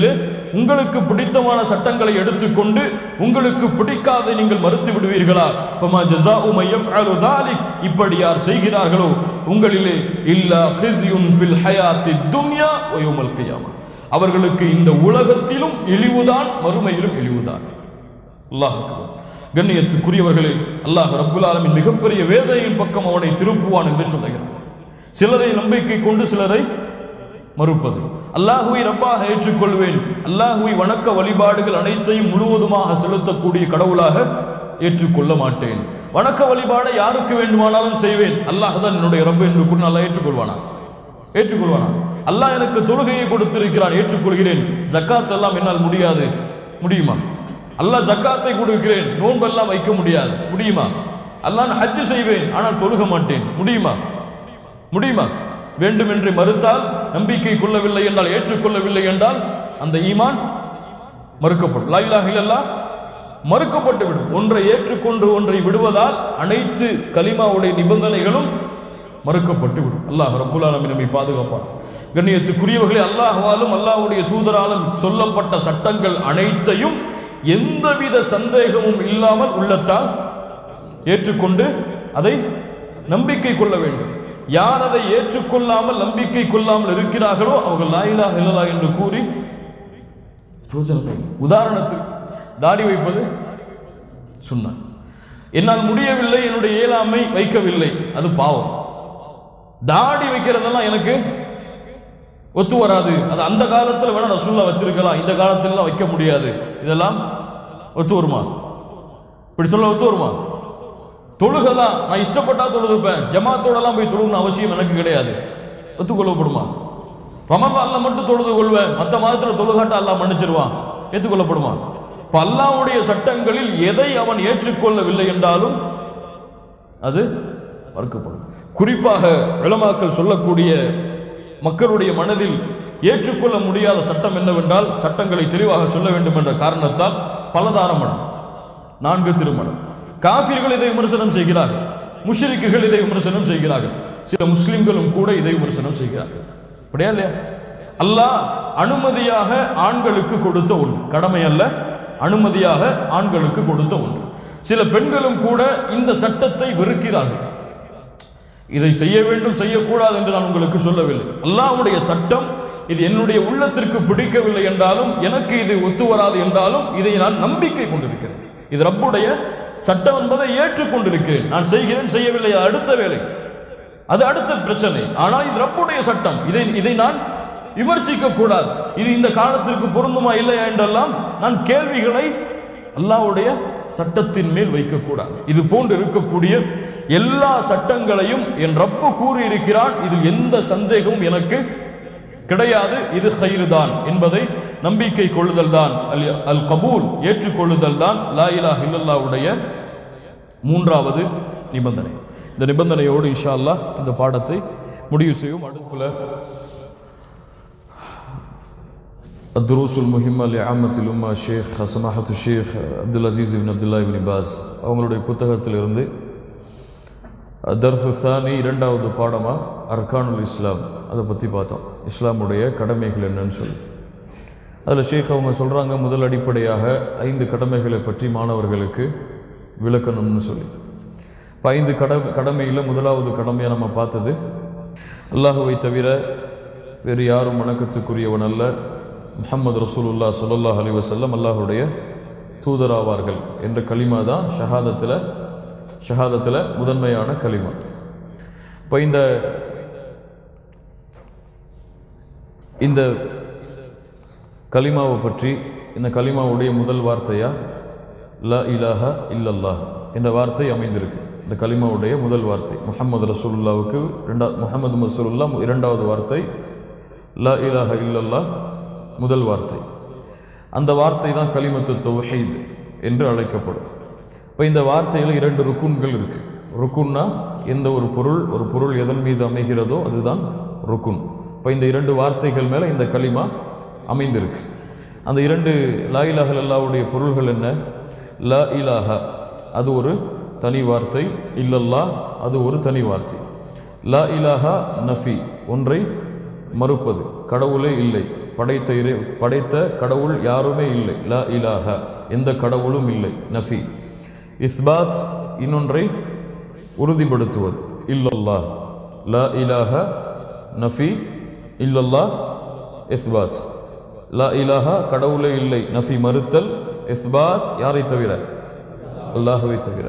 உங்களுக்கு பிடித்தமான சட்டங்களை எடுத்துக்கொண்டு உங்களுக்கு பிடிக்காத நீங்கள் மறுத்து விடுவீர்களா ஃபமா ஜஸாஉ மை யஃப்அலு தாலிக் இப்படி யார் செய்கிறார்களோ உங்களிலே இல்லா ஹிஸ்யுன் ஃபில் ஹயாத்தி துன்யா வ யௌமல் கியாமா அவர்களுக்கு இந்த உலகத்திலும் இழிவுதான் மறுமையிலும் இழிவுதான் அல்லாஹ் அக்பர். கண்ணியத்துக்குரியவர்களே அல்லாஹ் ரப்புல் ஆலமின் மிகப்பெரிய வேதனையின் பக்கம் அவனை திருப்புவான் என்று சொல்லுகிறான் சிலரை நம்பிக்கை கொண்டு சிலரை மறுப்பது அல்லாஹுவை ரப்பாக ஏற்றுக்கொள்வேன் அல்லாஹுவை வணக்க வழிபாடுகள் அனைத்தையும் முழுவதுமாக செலுத்தக்கூடிய கடவுளாக ஏற்றுக்கொள்ள மாட்டேன் வணக்க வழிபாடை யாருக்கு வேண்டுமானாலும் செய்வேன் அல்லாஹ் தான் என்னுடைய ரப்பு என்று கூட நல்லா ஏற்றுக்கொள்வானா ஏற்றுக்கொள்வானா அல்லாஹ் எனக்கு தொழுகையை கொடுத்திருக்கிறான் ஏற்றுக்கொள்கிறேன் ஜக்காத் எல்லாம் என்னால் முடியாது முடியுமா அல்லாஹ் ஜக்காத்தை கொடுக்கிறேன் நோன்பெல்லாம் வைக்க முடியாது முடியுமா அல்லாஹ் நான் ஹஜ்ஜு செய்வேன் ஆனால் தொழுக மாட்டேன் முடியுமா முடியுமா வேண்டுமென்று மறுத்தால் நம்பிக்கை கொள்ளவில்லை என்றால் ஏற்றுக்கொள்ளவில்லை என்றால் அந்த ஈமான் மறுக்கப்படும் லா இலாஹ இல்லல்லாஹ் மறுக்கப்பட்டு விடும் ஒன்றை ஏற்றுக்கொண்டு ஒன்றை விடுவதால் அனைத்து கலிமாவுடைய நிபந்தனைகளும் மறுக்கப்பட்டு விடும் அல்லாஹ் ரப்புல் ஆலமீன் நம்மை பாதுகாப்பான் கண்ணியத்துக்குரியவர்களே அல்லாஹ்வாலும் அல்லாஹ்வுடைய தூதராலும் சொல்லப்பட்ட சட்டங்கள் அனைத்தையும் எந்தவித சந்தேகமும் இல்லாமல் உள்ளத்தால் ஏற்றுக்கொண்டு அதை நம்பிக்கை கொள்ள வேண்டும் யார் அதை ஏற்றுக்கொள்ளாமல் நம்பிக்கை கொள்ளாமல் இருக்கிறார்களோ அவர்கள் லாயிலா இல்லலா என்று கூறி பிரயோஜனம் இல்லை. உதாரணத்துக்கு தாடி வைப்பது சொன்னான் என்னால் முடியவில்லை என்னுடைய இயலாமை வைக்கவில்லை அது பாவம் தாடி வைக்கிறதெல்லாம் எனக்கு ஒத்து வராது அது அந்த காலத்துல வேணா ரசூல்லா வச்சிருக்கலாம் இந்த காலத்துல வைக்க முடியாது இதெல்லாம் ஒத்து வருமா இப்படி சொல்ல ஒத்து வருமா தொழுகை தான் நான் இஷ்டப்பட்டா தொழுதுப்பேன் ஜமாத்தோடலாம் போய் தொழுகணும் அவசியம் எனக்கு கிடையாது ஒத்துக்கொள்ளப்படுமா ரமதான்ல மட்டும் தொழுது கொள்வேன் மற்ற மாதத்துல தொழுகாட்டா அல்லாஹ் மன்னிச்சிருவான் ஏற்றுக்கொள்ளப்படுமா இப்ப அல்லாஹ்வுடைய சட்டங்களில் எதை அவன் ஏற்றுக்கொள்ளவில்லை என்றாலும் அது மறுக்கப்படும் குறிப்பாக விளமாக்கள் சொல்லக்கூடிய மக்களுடைய மனதில் ஏற்றுக்கொள்ள முடியாத சட்டம் என்னவென்றால் சட்டங்களை தெளிவாக சொல்ல வேண்டும் என்ற காரணத்தால் பலதார மனம் நான்கு திருமணம் காஃபிர்கள் இதை விமர்சனம் செய்கிறார்கள் முஷ்ரிக்குகள் இதை விமர்சனம் செய்கிறார்கள் சில முஸ்லிம்களும் கூட இதை விமர்சனம் செய்கிறார்கள் அப்படியா இல்லையா அல்லாஹ் அனுமதியாக ஆண்களுக்கு கொடுத்த ஒன்று கடமை அல்ல அனுமதியாக ஆண்களுக்கு கொடுத்த ஒன்று சில பெண்களும் கூட இந்த சட்டத்தை வெறுக்கிறார்கள் இதை செய்ய வேண்டும் செய்யக்கூடாது என்று நான் உங்களுக்கு சொல்லவில்லை அல்லாஹ்வுடைய சட்டம் இது என்னுடைய உள்ளத்திற்கு பிடிக்கவில்லை என்றாலும் எனக்கு இது ஒத்து வராது என்றாலும் இதை நான் நம்பிக்கை கொண்டிருக்கிறேன் இது ரப்புடைய சட்டம் என்பதை ஏற்றுக்கொண்டிருக்கிறேன் நான் செய்கிறேன் செய்யவில்லை அது அடுத்த வேலை அது அடுத்த பிரச்சனை ஆனால் இது ரப்புடைய சட்டம் இதை இதை நான் விமர்சிக்க கூடாது இது இந்த காலத்திற்கு பொருந்துமா இல்லையா என்றெல்லாம் நான் கேள்விகளை அல்லாஹ்வுடைய சட்டத்தின் மேல் வைக்கக்கூடாது இது போன்று இருக்கக்கூடிய எல்லா சட்டங்களையும் என் ரப்பு கூறியிருக்கிறான் இதில் எந்த சந்தேகமும் எனக்கு கிடையாது இது கயிறு தான் என்பதை நம்பிக்கை கொள்ளுதல் தான் அல் அல் கபூல் ஏற்றுக்கொள்ளுதல் தான் லா இலாஹ இல்லல்லாஹ்வுடைய மூன்றாவது நிபந்தனை இந்த நிபந்தனையோடு இன்ஷா அல்லாஹ் இந்த பாடத்தை முடிவு செய்யும் அடுப்புல الدروس المهمة لعامة الأمة الشيخ سماحة الشيخ عبد العزيز بن عبد الله بن باز அவங்களுடைய புத்தகத்திலிருந்து தர்ஃபு தானி இரண்டாவது பாடமா அர்கானுல் இஸ்லாம் அதை பற்றி பார்த்தோம் இஸ்லாமுடைய கடமைகள் என்னன்னு சொல்லி அதில் ஷேக் அவங்க சொல்கிறாங்க முதல் அடிப்படையாக ஐந்து கடமைகளை பற்றி மாணவர்களுக்கு விளக்கணும்னு சொல்லி இப்போ ஐந்து கட கடமையில் முதலாவது கடமையை நம்ம பார்த்தது அல்லாஹுவை தவிர வேறு யாரும் வணக்கத்துக்குரியவன் அல்ல முஹம்மது ரசூலுல்லா ஸல்லல்லாஹு அலைஹி வஸல்லம் அல்லாஹுடைய தூதராவார்கள் என்ற கலிமா தான் ஷஹாதத்தில் ஷஹாதத்தில் முதன்மையான கலிமா இப்போ இந்த இந்த கலிமாவை பற்றி இந்த கலிமாவுடைய முதல் வார்த்தையா ல இலாஹ இல்லல்லாஹ் என்ற வார்த்தை அமைந்திருக்கு இந்த கலிமாவுடைய முதல் வார்த்தை முஹம்மது ரசூலுல்லாவுக்கு ரெண்டா முஹம்மது ரசூலுல்லா இரண்டாவது வார்த்தை ல இலாஹ இல்லல்லாஹ் முதல் வார்த்தை அந்த வார்த்தை தான் கலிமத்து தௌஹீத் என்று அழைக்கப்படும் இப்போ இந்த வார்த்தையில் இரண்டு ருக்குன்கள் இருக்கு ருக்குன்னா எந்த ஒரு பொருள் ஒரு பொருள் எதன் மீது அமைகிறதோ அதுதான் ருக்குன் இப்போ இந்த இரண்டு வார்த்தைகள் மேலே இந்த களிமா அமைந்திருக்கு அந்த இரண்டு லா இலாஹ அல்லாவுடைய பொருள்கள் என்ன லா இலாஹ அது ஒரு தனி வார்த்தை இல்லல்லா அது ஒரு தனி வார்த்தை லா இலாஹா நஃபி ஒன்றை மறுப்பது கடவுளே இல்லை படைத்த இறை படைத்த கடவுள் யாருமே இல்லை லா இலாஹ எந்த கடவுளும் இல்லை நஃபி இஸ்பாத் இன்னொன்றை உறுதிப்படுத்துவது இல்லல்லாஹ் லா இலாஹ நஃபி இல்லல்லாஹ் இஸ்பாத் லா இலாஹா கடவுளே இல்லை நஃபி மறுத்தல் இஸ்பாத் யாரை தவிர அல்லாஹுவை தவிர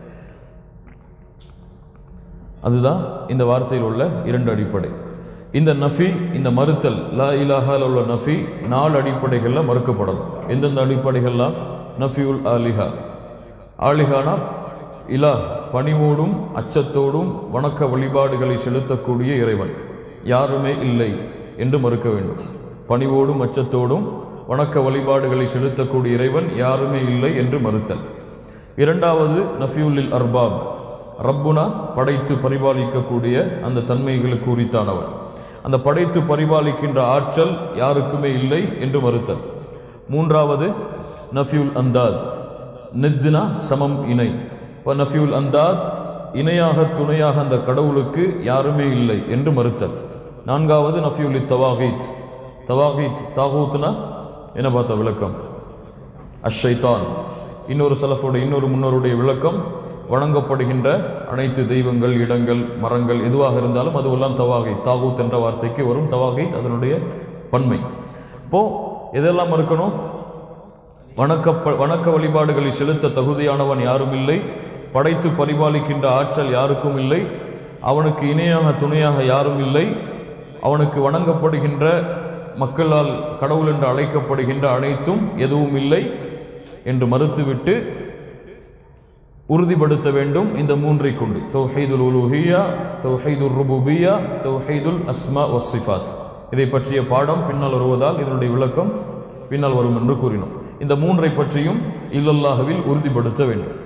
அதுதான் இந்த வார்த்தையில் உள்ள இரண்டு அடிப்படை இந்த நஃபி இந்த மறுத்தல் லா இலாஹால உள்ள நஃபி நாலு அடிப்படைகளில் மறுக்கப்படலாம் எந்தெந்த அடிப்படைகள்லாம் நஃபியுல் ஆலிஹா ஆலிஹானா இலா பணிவோடும் அச்சத்தோடும் வணக்க வழிபாடுகளை செலுத்தக்கூடிய இறைவன் யாருமே இல்லை என்று மறுக்க வேண்டும் பணிவோடும் அச்சத்தோடும் வணக்க வழிபாடுகளை செலுத்தக்கூடிய இறைவன் யாருமே இல்லை என்று மறுத்தல் இரண்டாவது நஃபியுல்லில் அர்பாப் ரப்புனா படைத்து பரிபாலிக்கக்கூடிய அந்த தன்மைகளுக்கு உரித்தானவன் அந்த படைத்து பரிபாலிக்கின்ற ஆற்றல் யாருக்குமே இல்லை என்று மறுத்தல் மூன்றாவது நஃபியுல் அந்தாத் நித்னா சமம் இணை இப்போ நஃபியுல் அந்தாத் இணையாக துணையாக அந்த கடவுளுக்கு யாருமே இல்லை என்று மறுத்தல் நான்காவது நஃபியுல் தவாகீத் தவாகீத் தாகூத்னா என்ன பார்த்த விளக்கம் அஷைத்தான் இன்னொரு சலஃபோட இன்னொரு முன்னோருடைய விளக்கம் வணங்கப்படுகின்ற அனைத்து தெய்வங்கள் இடங்கள் மரங்கள் எதுவாக இருந்தாலும் அதுவெல்லாம் தவாகை தாகூத் என்ற வார்த்தைக்கு வரும் தவாகை அதனுடைய பன்மை இப்போ எதெல்லாம் இருக்கணும் வணக்க வணக்க வழிபாடுகளை செலுத்த தகுதியானவன் யாரும் இல்லை படைத்து பரிபாலிக்கின்ற ஆற்றல் யாருக்கும் இல்லை அவனுக்கு இணையாக துணையாக யாரும் இல்லை அவனுக்கு வணங்கப்படுகின்ற மக்களால் கடவுள் என்று அழைக்கப்படுகின்ற அனைத்தும் எதுவும் இல்லை என்று மறுத்துவிட்டு உறுதிப்படுத்த வேண்டும் இந்த மூன்றை கொண்டு தௌஹீதுல் உலூஹியா தௌஹீதுல் ருபூபியா தௌஹீதுல் அஸ்மா வசிஃபாத் இதை பற்றிய பாடம் பின்னால் வருவதால் இதனுடைய விளக்கம் பின்னால் வரும் என்று கூறினோம் இந்த மூன்றை பற்றியும் இல்லல்லாஹுவில் உறுதிப்படுத்த வேண்டும்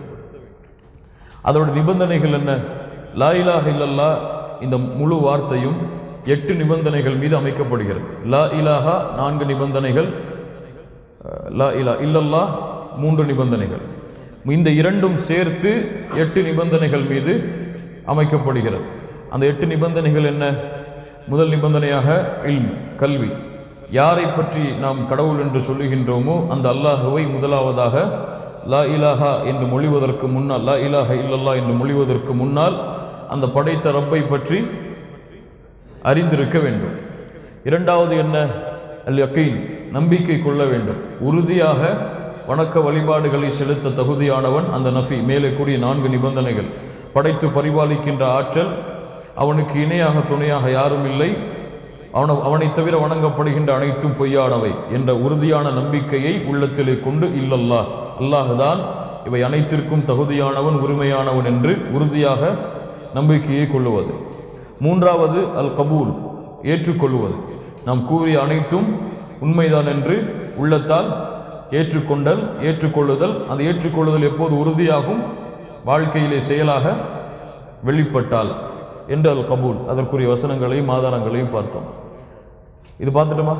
அதோட நிபந்தனைகள் என்ன லா இலாஹ இல்லல்லா இந்த முழு வார்த்தையும் எட்டு நிபந்தனைகள் மீது அமைக்கப்படுகிறது லா இலாஹா நான்கு நிபந்தனைகள் அஹ், லா இலா இல்லல்லா மூன்று நிபந்தனைகள் இந்த இரண்டும் சேர்த்து எட்டு நிபந்தனைகள் மீது அமைக்கப்படுகிறது அந்த எட்டு நிபந்தனைகள் என்ன முதல் நிபந்தனையாக இல்ம் கல்வி யாரை பற்றி நாம் கடவுள் என்று சொல்லுகின்றோமோ அந்த அல்லாஹுவை முதலாவதாக லா இலாஹா என்று மொழிவதற்கு முன்னால் லா இலாஹா இல்லல்லா என்று மொழிவதற்கு முன்னால் அந்த படைத்த ரப்பை பற்றி அறிந்திருக்க வேண்டும் இரண்டாவது என்ன அல் யக்கீன் நம்பிக்கை கொள்ள வேண்டும் உறுதியாக வணக்க வழிபாடுகளை செலுத்த தகுதியானவன் அந்த நஃபி மேலே கூறிய நான்கு நிபந்தனைகள் படைத்து பரிபாலிக்கின்ற ஆற்றல் அவனுக்கு இணையாக துணையாக யாரும் இல்லை அவன அவனைத் தவிர வணங்கப்படுகின்ற அனைத்தும் பொய்யானவை என்ற உறுதியான நம்பிக்கையை உள்ளத்திலே கொண்டு இல்லல்லா அல்லாஹுதான் இவை அனைத்திற்கும் தகுதியானவன் உரிமையானவன் என்று உறுதியாக நம்பிக்கையை கொள்ளுவது மூன்றாவது அல் கபூல் ஏற்றுக்கொள்வது நாம் கூறிய அனைத்தும் உண்மைதான் என்று உள்ளத்தால் ஏற்றுக்கொண்டல் ஏற்றுக்கொள்ளுதல் அந்த ஏற்றுக்கொள்ளுதல் எப்போது உறுதியாகும் வாழ்க்கையிலே செயலாக வெளிப்பட்டால் என்று அல் கபூல் அதற்குரிய வசனங்களையும் ஆதாரங்களையும் பார்த்தோம் இது பார்த்துட்டோமா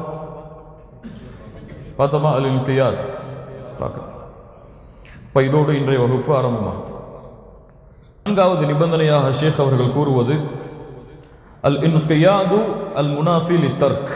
பார்த்தோமா அல் இல்கியாத் பார்க்கலாம் இப்போ இதோடு இன்றைய வகுப்பு ஆரம்பமாகும் நான்காவது நிபந்தனையாக ஷேக் அவர்கள் கூறுவது அல் இன்கியாது அல் முனாஃபில் இத்தர்க்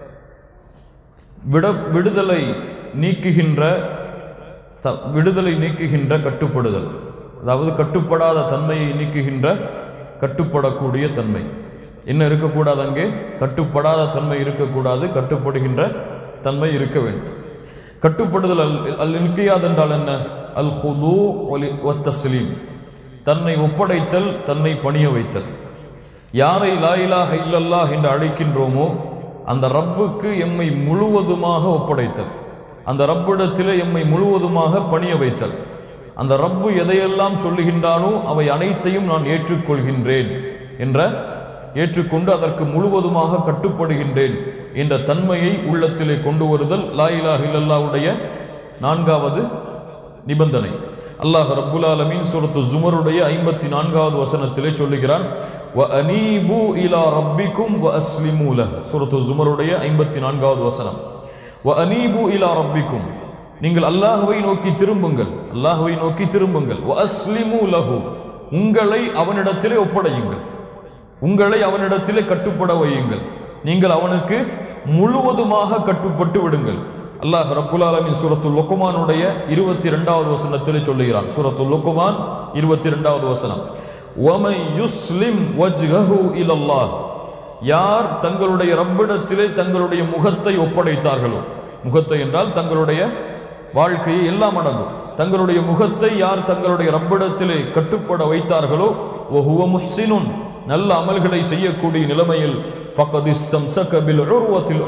விட விடுதலை நீக்குகின்ற த விடுதலை நீக்குகின்ற கட்டுப்படுதல் அதாவது கட்டுப்படாத தன்மையை நீக்குகின்ற கட்டுப்படக்கூடிய தன்மை என்ன இருக்கக்கூடாது அங்கே கட்டுப்படாத தன்மை இருக்கக்கூடாது கட்டுப்படுகின்ற தன்மை இருக்க வேண்டும் கட்டுப்படுதல் அல் அல் இன்கியாத் என்றால் என்ன அல் ஹுது தஸ்லீம் தன்னை ஒப்படைத்தல் தன்னை பணிய வைத்தல் யாரை லா இலாஹ இல்லல்லாஹ் என்று அழைக்கின்றோமோ அந்த ரப்புக்கு எம்மை முழுவதுமாக ஒப்படைத்தல் அந்த ரப்பிடத்திலே எம்மை முழுவதுமாக பணிய வைத்தல் அந்த ரப்பு எதையெல்லாம் சொல்லுகின்றானோ அவை அனைத்தையும் நான் ஏற்றுக்கொள்கின்றேன் என்ற ஏற்றுக்கொண்டு அதற்கு முழுவதுமாக கட்டுப்படுகின்றேன் என்ற தன்மையை உள்ளத்திலே கொண்டு வருதல் லா இலாஹ இல்லல்லாஹ்வுடைய நான்காவது நிபந்தனை அல்லாஹ் ரப்புல் ஆலமீன் சூரத்து ஜுமருடைய ஐம்பத்தி நான்காவது வசனத்திலே சொல்லுகிறான் வ அனீபு இலா ரப்பிக்கும் வ அஸ்லிமு லஹ் சூரத்து ஜுமருடைய ஐம்பத்தி நான்காவது வசனம் வ அனீபு இலா ரப்பிக்கும் நீங்கள் அல்லாஹ்வை நோக்கி திரும்புங்கள் அல்லாஹ்வை நோக்கி திரும்புங்கள் வ அஸ்லிமு லஹு உங்களை அவனிடத்திலே ஒப்படையுங்கள் உங்களை அவனிடத்திலே கட்டுப்பட வையுங்கள் நீங்கள் அவனுக்கு முழுவதுமாக கட்டுப்பட்டு விடுங்கள் அல்லாஹ் ரப்புல் ஆலமின் சூரத்துல் லுக்குமானுடைய இருபத்தி இரண்டாவது வசனத்தில் சொல்லுகிறான் சூரத்துல் லுக்குமான் இருபத்தி இரண்டாவது வசனம் ஒமை யுஸ்லிம் வஜ்ஹஹு இலல்லாஹ் யார் தங்களுடைய ரப்பிடத்திலே தங்களுடைய முகத்தை ஒப்படைத்தார்களோ முகத்தை என்றால் தங்களுடைய வாழ்க்கையை எல்லாம் அடங்கும் தங்களுடைய முகத்தை யார் தங்களுடைய ரப்பிடத்திலே கட்டுப்பட வைத்தார்களோ ஒஹுவ முஹ்சினுன் நல்ல அமல்களை செய்யக்கூடிய நிலைமையில் பக்கதிஸ்தம் சகபில் உருவத்தில்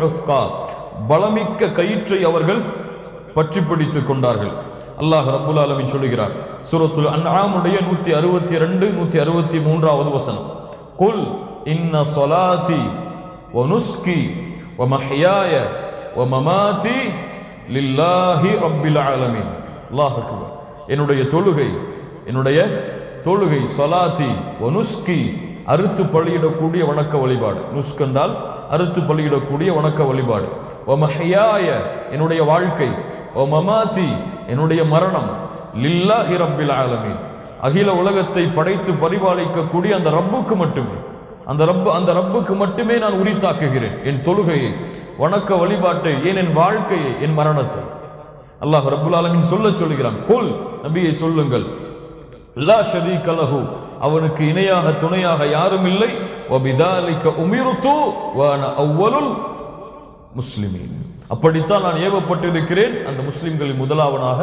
பலமிக்க கயிற்றை அவர்கள் பற்றி பிடித்துக் கொண்டார்கள் அல்லாஹ் ரப்புல் ஆலமின் சொல்லுகிறார் சூரத்துல் அன்ஆமுடைய நூத்தி அறுபத்தி ரெண்டு நூத்தி அறுபத்தி மூன்றாவது வசனம் குல் இன்ன சொலாத்தி வனுஸ்கி வமஹ்யாய வமமாதி லில்லாஹி ரப்பில் ஆலமீன் அல்லாஹ் அக்பர் என்னுடைய தொழுகை என்னுடைய தொழுகை சொலாத்தி வனுஸ்கி அறுத்து பலியிடக்கூடிய வணக்க வழிபாடு நுஸ்க் என்றால் அறுத்து பலியிடக்கூடிய வணக்க வழிபாடு ஒமஹியாய என்னுடைய வாழ்க்கை ஓ மமாதி என்னுடைய மரணம் லில்லாஹி ரப்பில் ஆலமீன் அகில உலகத்தை படைத்து பரிபாலிக்கக்கூடிய அந்த ரப்புக்கு மட்டுமே அந்த ரப்பு அந்த ரப்புக்கு மட்டுமே நான் உரித்தாக்குகிறேன் என் தொழுகையை வணக்க வழிபாட்டை ஏன் என் வாழ்க்கையை என் மரணத்தை அல்லாஹ் ரப்புல் ஆலமீன் சொல்ல சொல்லுகிறான் கொல் நபியை சொல்லுங்கள் லா ஷரீக லஹு அவனுக்கு இணையாக துணையாக யாரும் இல்லை வபிதாலிக உமிருத்து வான அவ்வலுல் முஸ்லிமீன் அப்படித்தான் நான் ஏவப்பட்டிருக்கிறேன் அந்த முஸ்லிம்களில் முதலாவனாக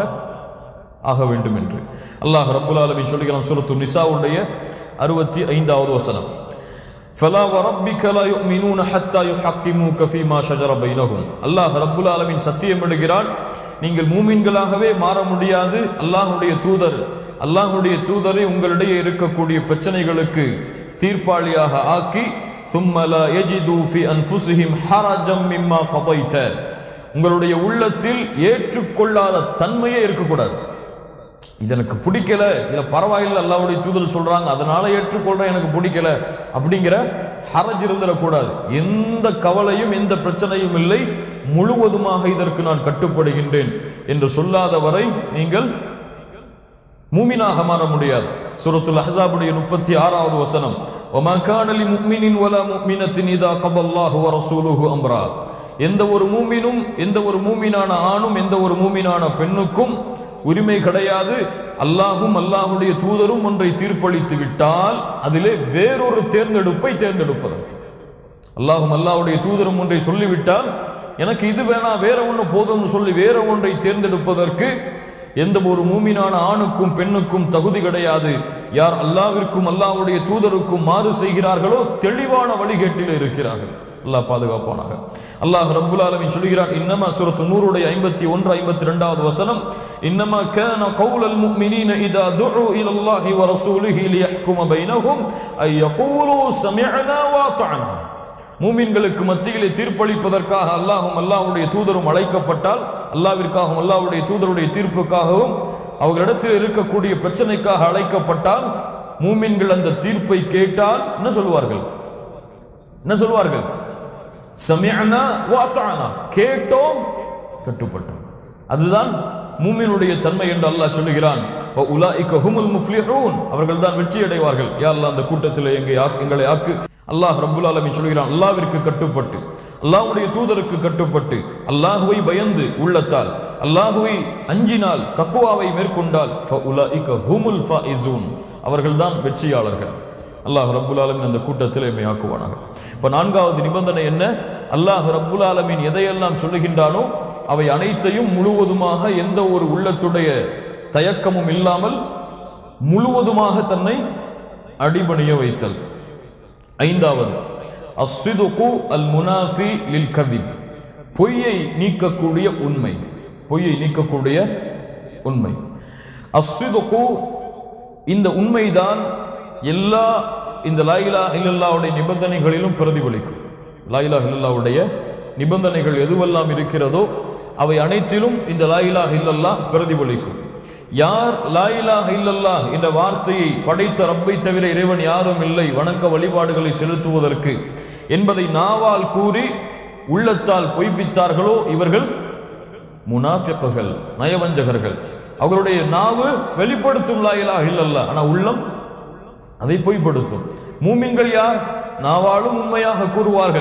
ஆக வேண்டும் என்று அல்லாஹ் ரப்புல் ஆலமீன் சொல்லுகிறான் சூரத்து நிசாவுடைய அறுபத்தி ஐந்தாவது வசனம் فلا وربك لا يؤمنون حتى يحكموك فيما شجر بينهم அல்லாஹ் ரப்புல் ஆலமீன் சத்தியம் இடுகிறான் நீங்கள் மூமின்களாகவே மாற முடியாது அல்லாஹ்வுடைய தூதர் அல்லாஹ்வுடைய தூதரை உங்களிடையே இருக்கக்கூடிய பிரச்சனைகளுக்கு தீர்ப்பாளியாக ஆக்கி ثم لا يجدوا في انفسهم حرجا مما قضيت உங்களுடைய உள்ளத்தில் ஏற்றுக்கொள்ளாத தன்மையே இருக்கக்கூடாது இது எனக்கு பிடிக்கல இதுல பரவாயில்லை அல்லாவுடைய தூதர் சொல்றாங்க அதனால ஏற்றுக்கொள்றேன் எனக்கு பிடிக்கல அப்படிங்கிற ஹரஜ் இருந்துடக்கூடாது எந்த கவலையும் எந்த பிரச்சனையும் இல்லை முழுவதுமாக இதற்கு நான் கட்டுப்படுகின்றேன் என்று சொல்லாத வரை நீங்கள் மூமினாக மாற முடியாது சூரத்துல் அஹ்ஸாபுடைய முப்பத்தி ஆறாவது வசனம் وما كان لمؤمن ولا مؤمنة إذا قضى الله ورسوله أمرا எந்த ஒரு மூமினும் எந்த ஒரு மூமினான ஆணும் எந்த ஒரு மூமினான பெண்ணுக்கும் உரிமை கிடையாது அல்லாஹும் அல்லாஹுடைய தூதரும் ஒன்றை தீர்ப்பளித்து விட்டால் அதிலே வேறொரு தேர்ந்தெடுப்பை தேர்ந்தெடுப்பதற்கு அல்லாஹும் அல்லாஹுடைய தூதரும் ஒன்றை சொல்லிவிட்டால் எனக்கு இது வேணா வேற ஒன்று போதும்னு சொல்லி வேற ஒன்றை தேர்ந்தெடுப்பதற்கு எந்த ஒரு மூமினான ஆணுக்கும் பெண்ணுக்கும் தகுதி கிடையாது யார் அல்லாவிற்கும் அல்லாஹ்வுடைய தூதருக்கும் மாறு செய்கிறார்களோ தெளிவான வழிகேட்டில் இருக்கிறார்கள் அல்லாஹ் பாதுகாப்பானாக அல்லாஹ் ரப்புல் ஆலமீன் சொல்கிறான் இன்னமா சூரத்து நூறுடைய ஐம்பத்தி ஒன்று ஐம்பத்தி ரெண்டாவது வசனம் இன்னமா கான கௌலல் முஃமினீன இதா துஉ இலல்லாஹி வ ரசூலிஹி லியஹ்கும பைனஹும் ஐ யகூலு சமிஅனா வ அத்தஅனா மூமின்களுக்கு மத்தியிலே தீர்ப்பளிப்பதற்காக அல்லாஹும் அல்லாஹ்வுடைய தூதரும் அழைக்கப்பட்டால் அல்லாவிற்காகவும் அல்லாஹ்வுடைய தூதருடைய தீர்ப்புக்காகவும் அவர்களிடத்தில் இருக்கக்கூடிய பிரச்சனைக்காக அழைக்கப்பட்டால் மூமின்கள் அந்த தீர்ப்பை கேட்டால் என்ன சொல்வார்கள் என்ன சொல்வார்கள் சமிஅனா வ அத்தஅனா கேட்டோம் கட்டுப்பட்டோம் அதுதான் மூமினுடைய தன்மை என்று அல்லாஹ் சொல்லுகிறான் வ உலாயிக ஹுமுல் முஃப்லிஹூன் அவர்கள் தான் வெற்றி அடைவார்கள் யா அல்லாஹ் அந்த கூட்டத்தில் எங்க எங்களை ஆக்கு அல்லாஹ் ரப்புல் ஆலமீன் சொல்கிறான் அல்லாஹ்விற்கு கட்டுப்பட்டு அல்லாஹ்வுடைய தூதருக்கு கட்டுப்பட்டு அல்லாஹுவை பயந்து உள்ளத்தால் அல்லாஹுவை அஞ்சினால் தக்குவாவை மேற்கொண்டால் ஃப உலாயிக ஹுமுல் ஃபாயிசூன் அவர்கள்தான் வெற்றியாளர்கள் அல்லாஹ் ரப்புல் ஆலமீன் அந்த கூட்டத்தில் எம்மை ஆக்குவானாக இப்ப நான்காவது நிபந்தனை என்ன அல்லாஹ் ரப்புல் ஆலமீன் எதையெல்லாம் சொல்லுகின்றானோ அவை அனைத்தையும் முழுவதுமாக எந்த ஒரு உள்ளத்துடைய தயக்கமும் இல்லாமல் முழுவதுமாக தன்னை அடிபணிய வைத்தல் ஐந்தாவது அஸ்ஸிதுகு அல் முனாஃபி லில் கதிப் பொய்யை நீக்கக்கூடிய உண்மை பொய்யை நீக்கக்கூடிய உண்மை அஸ்ஸிதுகு இந்த உண்மைதான் எல்லா இந்த லாயிலா இல்லல்லாவுடைய நிபந்தனைகளிலும் பிரதிபலிக்கும் லாயிலா இல்லல்லாவுடைய நிபந்தனைகள் எதுவெல்லாம் இருக்கிறதோ அவை அனைத்திலும் இந்த லாயிலா இல்லல்லா பிரதிபலிக்கும் யார் லாயிலா இல்லல்லா என்ற வார்த்தையை படைத்த ரப்பை தவிர இறைவன் யாரும் இல்லை வணக்க வழிபாடுகளை செலுத்துவதற்கு என்பதை நாவால் கூறி உள்ளத்தால் பொய்ப்பித்தார்களோ இவர்கள் முனாஃபிக்குகள் நயவஞ்சகர்கள் அவர்களுடைய நாவு வெளிப்படுத்தும் லாயிலா இல்லல்லா ஆனா உள்ளம் அதை பொய்ப்படுத்தும் மூமின்கள் யார் நாவாலும் உண்மையாக கூறுவார்கள்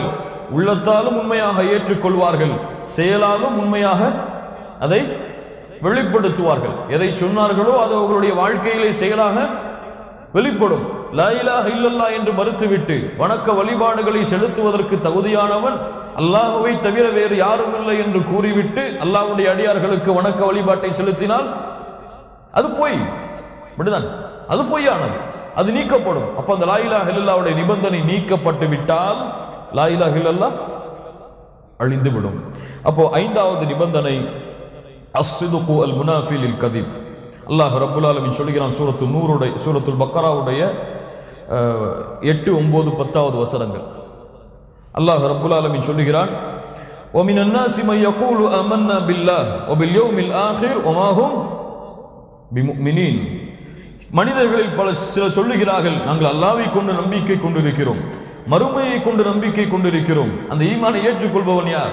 உள்ளத்தாலும் உண்மையாக ஏற்றுக்கொள்வார்கள் செயலாலும் உண்மையாக அதை வெளிப்படுத்துவார்கள் எதை சொன்னார்களோ அது அவர்களுடைய வாழ்க்கையிலே செயலாக வெளிப்படும் லா இலாஹ இல்லல்லா என்று மறுத்துவிட்டு வணக்க வழிபாடுகளை செலுத்துவதற்கு தகுதியானவன் அல்லாஹுவை தவிர வேறு யாரும் இல்லை என்று கூறிவிட்டு அல்லாஹ்வுடைய அடியார்களுக்கு வணக்க வழிபாட்டை செலுத்தினால் அது பொய் அப்படிதான் அது பொய்யானது அது நீக்கப்படும் அப்ப அந்த லாயிலா ஹில்லாவுடைய நிபந்தனை நீக்கப்பட்டு விட்டால் லாயிலா ஹில்லல்லா அழிந்து விடும் அப்போ ஐந்தாவது நிபந்தனை அஸ்ஸிதுகு அல் முனாஃபிலில் கதிப் அல்லாஹ் ரப்புல் ஆலமீன் சொல்கிறான் சூரத்து நூறுடைய சூரத்துல் பக்கராவுடைய அஹ், எட்டு ஒன்பது பத்தாவது வசனங்கள் அல்லாஹ் ரப்புல் ஆலமீன் சொல்லுகிறான் ومن الناس من يقول آمنا بالله وباليوم الآخر وما هم பிமுமினீன் மனிதர்களில் பல சிலர் சொல்லுகிறார்கள் நாங்கள் அல்லாவை கொண்டு நம்பிக்கை கொண்டிருக்கிறோம் மறுமையை கொண்டு நம்பிக்கை கொண்டிருக்கிறோம் அந்த ஈமானை ஏற்றுக்கொள்பவன் யார்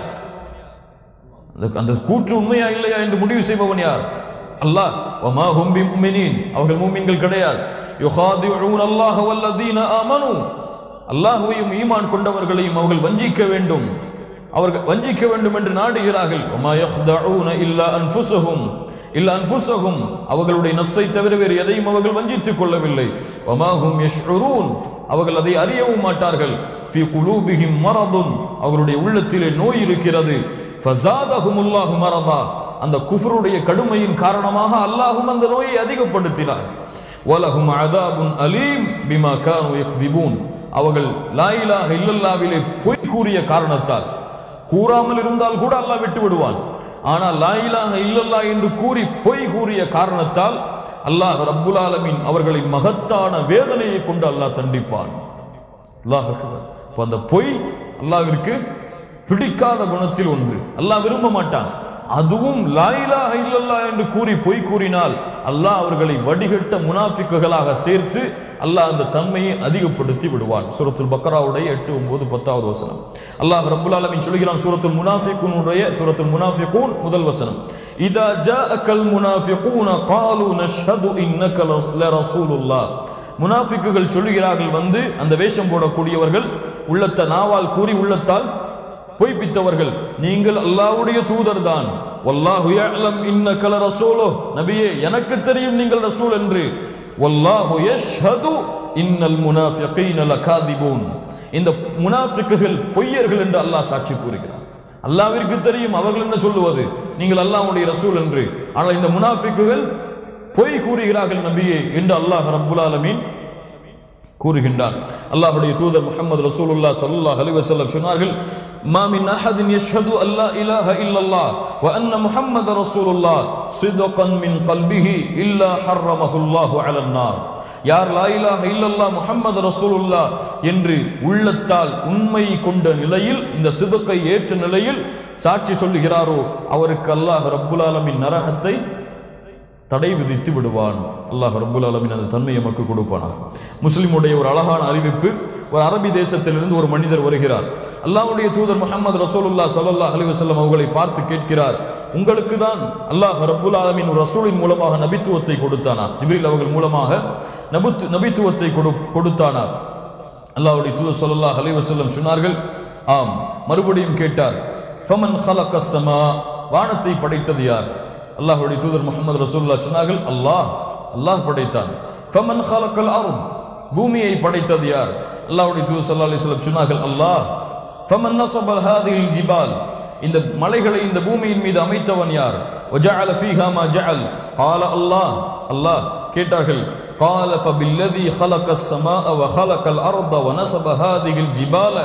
அந்த அந்த கூற்று உண்மையா இல்லையா என்று முடிவு செய்பவன் யார் அல்லாஹ் வமா ஹும் பிமுமினீன் அவர்கள் மூமின்கள் கிடையாது யுகாதிஊன் அல்லாஹ் வல்லதீன ஆமனு அல்லாஹ்வையும் ஈமான் கொண்டவர்களையும் அவர்கள் வஞ்சிக்க வேண்டும் அவர்கள் வஞ்சிக்க வேண்டும் என்று நாடுகிறார்கள் வமா யஹ்தஊன இல்லா அன்ஃபுஸஹும் இல்ல அன்ஃபுஸஹும் அவர்களுடைய நஃப்ஸை தவிர வேறு எதையும் அவர்கள் வஞ்சித்துக் கொள்ளவில்லை வமா ஹும் யஷ்உரூன் அவர்கள் அதை அறியவும் மாட்டார்கள் ஃபி குலூபிஹிம் மரதுன் அவர்களுடைய உள்ளத்திலே நோய் இருக்கிறது ஃபஸாதஹுமுல்லாஹு மரதா அந்த குஃப்ருடைய கடுமையின் காரணமாக அல்லாஹும் அந்த நோயை அதிகப்படுத்தினார் வலஹும் அதாபுன் அலீம் பிமா கானு யக்திபூன் அவர்கள் லா இலாஹ இல்லல்லாவிலே பொய் கூறிய காரணத்தால் கூறாமல் இருந்தால் கூட அல்லாஹ் விட்டு விடுவான் ஆனால் லா இலாஹ இல்லல்லா என்று கூறி பொய் கூறிய காரணத்தால் அல்லாஹ் ரப்புல் ஆலமீன் அவர்களின் மகத்தான வேதனையை கொண்டு அல்லாஹ் தண்டிப்பான் அல்லாஹ் அக்பர். அப்ப அந்த பொய் அல்லாஹ்விற்கு பிடிக்காத குணத்தில் ஒன்று அல்லாஹ் விரும்ப மாட்டான் அதுவும் லாயிலாக இல்லல்லா என்று கூறி பொய் கூறினால் அல்லாஹ் அவர்களை வடிகட்ட முனாஃபிக்குகளாக சேர்த்து அல்லாஹ் அந்த தன்மையை அதிகப்படுத்தி விடுவான் சூரத்துல் பக்கராவுடைய எட்டு ஒன்பது பத்தாவது வசனம் அல்லாஹ் ரப்புல் ஆலமீன் சொல்கிறான் சூரத்துல் முனாஃபிகுனுடைய சூரத்துல் முனாஃபிகூன் முதல் வசனம் இதா ஜாஅக்கல் முனாஃபிகூன காலு நஷ்ஹது இன்னக லரசூலுல்லாஹ் முனாஃபிக்குகள் சொல்லுகிறார்கள் வந்து அந்த வேஷம் போடக்கூடியவர்கள் உள்ளத்த நாவால் கூறி உள்ளத்தால் பொய்ப்பித்தவர்கள் நீங்கள் அல்லாஹ்வுடைய தூதர் தான் வல்லாஹு யஅலம் இன்னக லரசூலு நபியே எனக்கு தெரியும் நீங்கள் ரசூல் என்று வல்லாஹு யஷ்ஹது இன்னல் முனாஃபிகீன லகாதிபூன் இந்த முனாஃபிக்குகள் பொய்யர்கள் என்று அல்லாஹ் சாட்சி கூறுகிறார் அல்லாஹ்விற்கு தெரியும் அவர்கள் என்ன சொல்லுவது நீங்கள் அல்லாஹ்வுடைய ரசூல் என்று ஆனால் இந்த முனாஃபிக்குகள் பொய் கூறுகிறார்கள் நபியே என்று அல்லாஹ் ரப்புல் ஆலமீன் கூறுகின்றான் அல்லாஹ்வுடைய தூதர் முஹம்மது ரசூலுல்லாஹ் ஸல்லல்லாஹு அலைஹி வஸல்லம் சொன்னார்கள் மா மின் அஹதின் யஷ்ஹது அல்லா இலாஹ இல்லல்லாஹ் வ அன்ன முஹம்மத ரசூலுல்லாஹ் சிதகன் மின் கல்பிஹி இல்லா ஹர்ரமஹுல்லாஹு அலன் நார் யார் லா இலாஹ இல்லல்லாஹ் முஹம்மது ரசூலுல்லாஹ் என்று உள்ளத்தால் உண்மை கொண்ட நிலையில் இந்த சிதக்கை ஏற்ற நிலையில் சாட்சி சொல்லுகிறாரோ அவருக்கு அல்லாஹ் ரப்புல் ஆலமின் நரகத்தை தடை விதித்து விடுவான் அல்லாஹ் ரப்புல் ஆலமீன் அந்த தன்மை எமக்கு கொடுப்பானாக முஸ்லிமுடைய ஒரு அழகான அறிவிப்பு ஒரு அரபி தேசத்திலிருந்து ஒரு மனிதர் வருகிறார் அல்லாஹ்வுடைய தூதர் முஹம்மது ரசூலுல்லாஹ் ஸல்லல்லாஹு அலைஹி வஸல்லம் அவர்களை பார்த்து கேட்கிறார் உங்களுக்கு தான் அல்லாஹ் ரப்புல் ஆலமீன் ஒரு ரசூலின் மூலமாக நபித்துவத்தை கொடுத்தானா ஜிப்ரீல் அவர்கள் மூலமாக நபித்து நபித்துவத்தை கொடு கொடுத்தானா அல்லாஹ்வுடைய தூதர் ஸல்லல்லாஹு அலைஹி வஸல்லம் சொன்னார்கள் ஆம் மறுபடியும் கேட்டார் ஃபமன் خلق ஸமா வானத்தை படைத்தது யார் அல்லாஹ்வுடைய தூதர் முகமது ரசூலுல்லாஹ் சொன்னார்கள் அல்லாஹ் அல்லாஹ் படைத்தான் ஃபமன் خلقல் அர்த் பூமியை படைத்தது யார் அல்லாஹ்வுடைய தூதர் ஸல்லல்லாஹு அலைஹி வஸல்லம் சொன்னார்கள் அல்லாஹ் ஃபமன் நஸப ஹாதிஹில் ஜிபால் இந்த மலைகளை இந்த பூமியின் மீது அமைத்தவன் யார் وجعل فيها ما جعل قال الله அல்லாஹ் கேட்டார்கள் قال فبالذي خلق السماء وخلق الارض ونصب هذه الجبال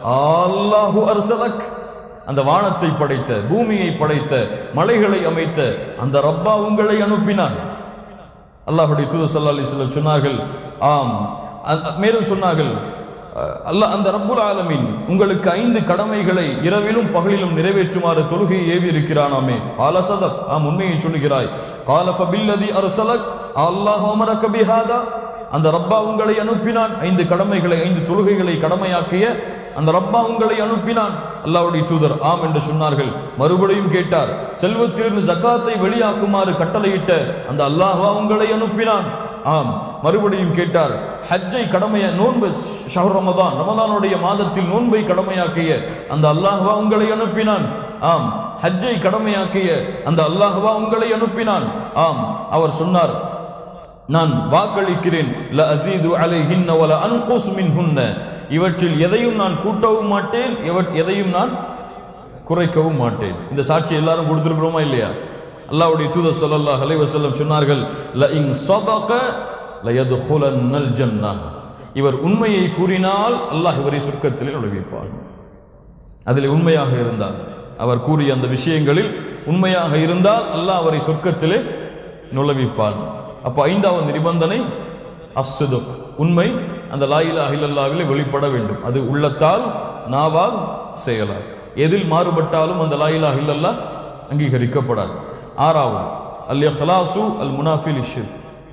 الله ارسلك அந்த வானத்தை படைத்த பூமியை படைத்த மலைகளை அமைத்த அந்த ரப்பா உங்களை அனுப்பினான் அல்லாஹுடைய தூதர் ஸல்லல்லாஹு அலைஹி வஸல்லம் சொன்னார்கள் ஆம் அ- மேலும் சொன்னார்கள் அஹ், அல்லாஹ் அந்த ரப்புல் ஆலமீன் உங்களுக்கு ஐந்து கடமைகளை இரவிலும் பகலிலும் நிறைவேற்றுமாறு தொழுகையை ஏவி இருக்கிறானாமே ஆல சதக் ஆம் உண்மையை சொல்லுகிறாய் கால ஃபபில்லதி அர்சலக் அல்லாஹ் அமரக பிஹாதா அந்த ரப்பா உங்களை அனுப்பினான் ஐந்து கடமைகளை ஐந்து தொழுகைகளை கடமையாக்கிய அந்த ரப்பா உங்களை அனுப்பினான் அல்லாஹ்வுடைய தூதர் ஆம் என்று சொன்னார்கள் மறுபடியும் கேட்டார் செல்வத்திலிருந்து ஜக்காத்தை வெளியாக்குமாறு கட்டளையிட்ட அந்த அல்லாஹ்வா உங்களை அனுப்பினான் ஆம் மறுபடியும் கேட்டார் ஹஜ்ஜை கடமைய நோன்பு ஷஹர் ரமதான் ரமதானுடைய மாதத்தில் நோன்பை கடமையாக்கிய அந்த அல்லாஹ்வா உங்களை அனுப்பினான் ஆம் ஹஜ்ஜை கடமையாக்கிய அந்த அல்லாஹ்வா உங்களை அனுப்பினான் ஆம் அவர் சொன்னார் நான் வாக்களிக்கிறேன் ல அசீது அலைஹின்ன வல அன்குஸ் மின்ஹுன்ன இவற்றில் எதையும் நான் கூட்டவும் மாட்டேன் இவற் எதையும் நான் குறைக்கவும் மாட்டேன் இந்த சாட்சி எல்லாரும் கொடுத்திருக்கிறோமா இல்லையா அல்லாஹ்வுடைய தூதர் ஸல்லல்லாஹு அலைஹி வஸல்லம் சொன்னார்கள் ல இன் ஸதக லயதுகுலன்னல் ஜன்னah இவர் உண்மையை கூறினால் அல்லாஹ் இவரை சொர்க்கத்திலே நுழைவிப்பான் அதில் உண்மையாக இருந்தால் அவர் கூறிய அந்த விஷயங்களில் உண்மையாக இருந்தால் அல்லாஹ் அவரை சொர்க்கத்திலே நுழைவிப்பான் அப்போ ஐந்தாவது நிபந்தனை அஸ்ஸுதுக் உண்மை அந்த லாயிலா இல்லல்லாவிலே வெளிப்பட வேண்டும் அது உள்ளத்தால் நாவால் செயலால் எதில் மாறுபட்டாலும் அந்த லாயிலா இல்லல்லா அங்கீகரிக்கப்படாது ஆறாவது அல் இஹ்லாசு அல் முனாஃபில் ஷிர்க்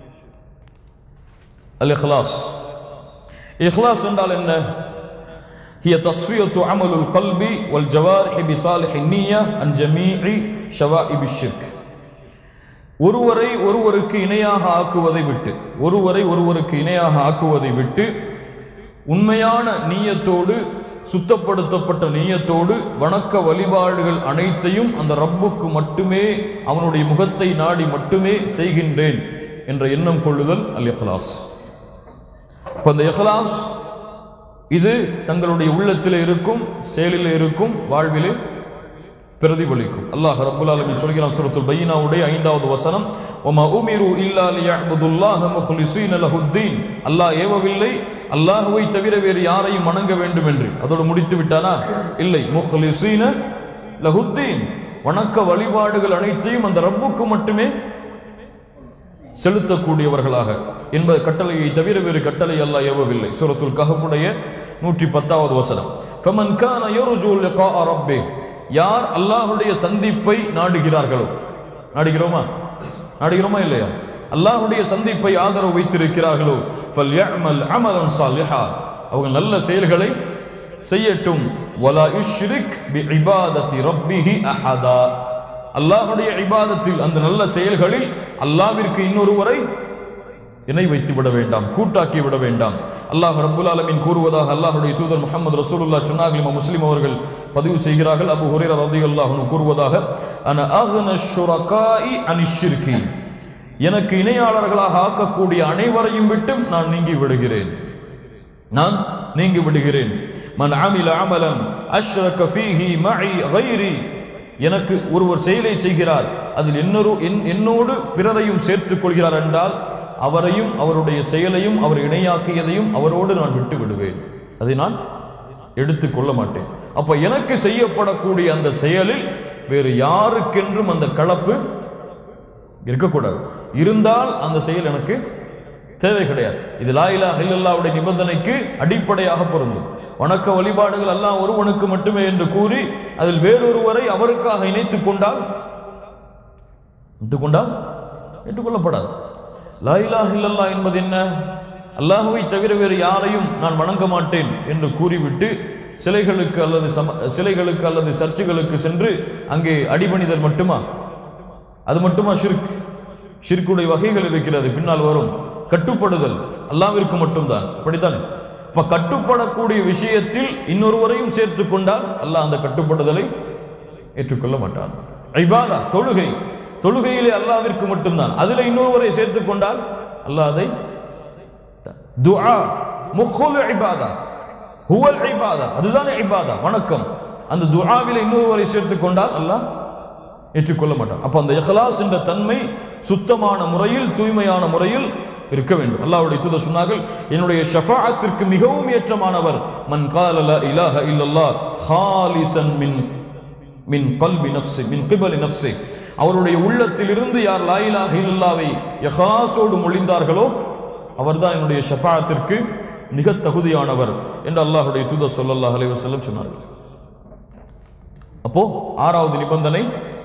அல் இஹ்லாஸ் இஹ்லாஸ் என்றால் என்ன هي تصفية عمل القلب والجوارح بصالح النية عن جميع شوائب الشرك ஒருவரை ஒருவருக்கு இணையாக ஆக்குவதை விட்டு ஒருவரை ஒருவருக்கு இணையாக ஆக்குவதை விட்டு உண்மையான நீயத்தோடு சுத்தப்படுத்தப்பட்ட நீயத்தோடு வணக்க வழிபாடுகள் அனைத்தையும் அந்த ரப்புக்கு மட்டுமே அவனுடைய முகத்தை நாடி மட்டுமே செய்கின்றேன் என்ற எண்ணம் கொள்ளுதல் அல் இஹ்லாஸ் அப்ப அந்த இஹ்லாஸ் இது தங்களுடைய உள்ளத்தில் இருக்கும் செயலில் இருக்கும் வாழ்விலே பிரதிபலிக்கும் அல்லாஹ் ரப்புல் ஆலமீன் சொல்கிறான் சூரத்துல் பையினாவுடைய ஐந்தாவது வசனம் வமா உமிரு இல்லா லியஅ்புதுல்லாஹ முஹ்லிஸீன லஹுத்தீன் அல்லாஹ் ஏவவில்லை அல்லாஹ்வை தவிர வேறு யாரையும் வணங்க வேண்டும் என்று அதோடு முடித்து விட்டானா இல்லை முஹ்லிஸீன லஹுத்தீன் வணக்க வழிபாடுகள் அனைத்தையும் அந்த ரப்புக்கு மட்டுமே செலுத்தக்கூடியவர்களாக என்பது கட்டளையை தவிர வேறு கட்டளை அல்லாஹ் ஏவவில்லை சூரத்துல் கஹஃபுடைய நூற்றி பத்தாவது வசனம் ஃபமன் கான யர்ஜு லிகாஅ ரப்பி யார் அல்லாஹ்வுடைய சந்திப்பை நாடுகிறார்களோ நாடுகிறோமா நாடுகிறோமா இல்லையா அல்லாஹ்வுடைய சந்திப்பை ஆதரவு வைத்திருக்கிறார்களோ ஃபல்யஅமல் அமலன் சாலிஹா அவங்க நல்ல செயல்களை செய்யட்டும் வலா யுஷ்ரிக் பிஇபாதத்தி ரப்பிஹி அஹதா அல்லாஹ்வுடைய இபாதத்தில் அந்த நல்ல செயல்களில் அல்லாஹ்விற்கு இன்னொருவரை இணை வைத்து விட வேண்டாம் கூட்டாக்கி விட வேண்டாம் அல்லாஹ் ரப்புல் ஆலமீன் கூறுவதாக அல்லாஹ்வுடைய தூதர் முஹம்மது ரசூலுல்லாஹ் சொன்னார்கள் இமாம் முஸ்லிம் அவர்கள் பதிவு செய்கிறார்கள் அபு ஹுரைரா ரலியல்லாஹு அன்ஹு கூறுவதாக அன அக்ன ஷுரகாஇ அனிஷ்ஷிர்கி எனக்கு இணையாளர்களாக ஆக்கக்கூடிய அனைவரையும் விட்டும் நான் நீங்கி விடுகிறேன் நான் நீங்கி விடுகிறேன் மன் அமில அமலன் அஷ்ரக ஃபீஹி மஇ கைரி எனக்கு ஒருவர் செயலை செய்கிறார் அதில் இன்னொரு என்- என்னோடு பிறரையும் சேர்த்துக் கொள்கிறார் என்றால் அவரையும் அவருடைய செயலையும் அவர் இணையாக்கியதையும் அவரோடு நான் விட்டு விடுவேன் அதை நான் எடுத்துக் கொள்ள மாட்டேன் அப்ப எனக்கு செய்யப்படக்கூடிய அந்த செயலில் வேறு யாருக்கென்றும் அந்த கலப்பு இருக்கக்கூடாது இருந்தால் அந்த செயல் எனக்கு தேவை கிடையாது இது லா இலாஹ இல்லல்லாஹ்வுடைய நிபந்தனைக்கு அடிப்படையாக பொருந்தும் வணக்க வழிபாடுகள் அல்லாஹ் ஒருவனுக்கு மட்டுமே என்று கூறி அதில் வேறொருவரை அவருக்காக இணைத்துக் கொண்டால் இணைத்துக் கொண்டால் ஏற்றுக்கொள்ளப்படாது லா இலாஹ இல்லல்லாஹ் என்பது என்ன அல்லாஹுவை தவிர வேறு யாரையும் நான் வணங்க மாட்டேன் என்று கூறிவிட்டு சிலைகளுக்கு அல்லது சம சிலைகளுக்கு அல்லது சர்ச்சுகளுக்கு சென்று அங்கே அடிபணிதல் மட்டுமா அது மட்டுமா ஷிர்க் ஷிர்க்குடைய வகைகள் இருக்கிறது பின்னால் வரும் கட்டுப்படுதல் அல்லாவிற்கு மட்டும்தான் அப்படித்தானே இப்ப கட்டுப்படக்கூடிய விஷயத்தில் இன்னொருவரையும் சேர்த்து கொண்டால் அல்லாஹ் அந்த கட்டுப்படுதலை ஏற்றுக்கொள்ள மாட்டான் ஐபாதா தொழுகை தொழுகையிலே அல்லாவிற்கு மட்டும்தான் அதுல இன்னொருவரை சேர்த்து கொண்டால் அல்லாஹ் அதை துஆ முஹுல் இபாதா ஹுவல் இபாதா அதுதான் இபாதா வணக்கம் அந்த துஆவிலே இன்னொருவரை சேர்த்து கொண்டால் அல்லாஹ் ஏற்றுக்கொள்ள மாட்டான் அப்ப அந்த இஹ்லாஸ் என்ற தன்மை சுத்தமான முறையில் தூய்மையான முறையில் இருக்க வேண்டும் அல்லாஹ்வுடைய தூதர் சொன்னார்கள் என்னுடைய ஷஃபாஅத்திற்கு மிகவும் ஏற்றமானவர் மன் கால லா இலாஹ இல்லல்லாஹ் ஹாலிசன் மின் மின் கல்பி நஃப்ஸி மின் கிபலி நஃப்ஸி அவருடைய உள்ளத்திலிருந்து யார் லா இலாஹ இல்லல்லாவை இஹ்லாஸோடு மொழிந்தார்களோ அவர்தான் என்னுடைய ஷஃபாஅத்திற்கு மிக தகுதியானவர் என்று அல்லாஹ்வுடைய தூதர் ஸல்லல்லாஹு அலைஹி வஸல்லம் சொன்னார்கள் அப்போ ஆறாவது நிபந்தனை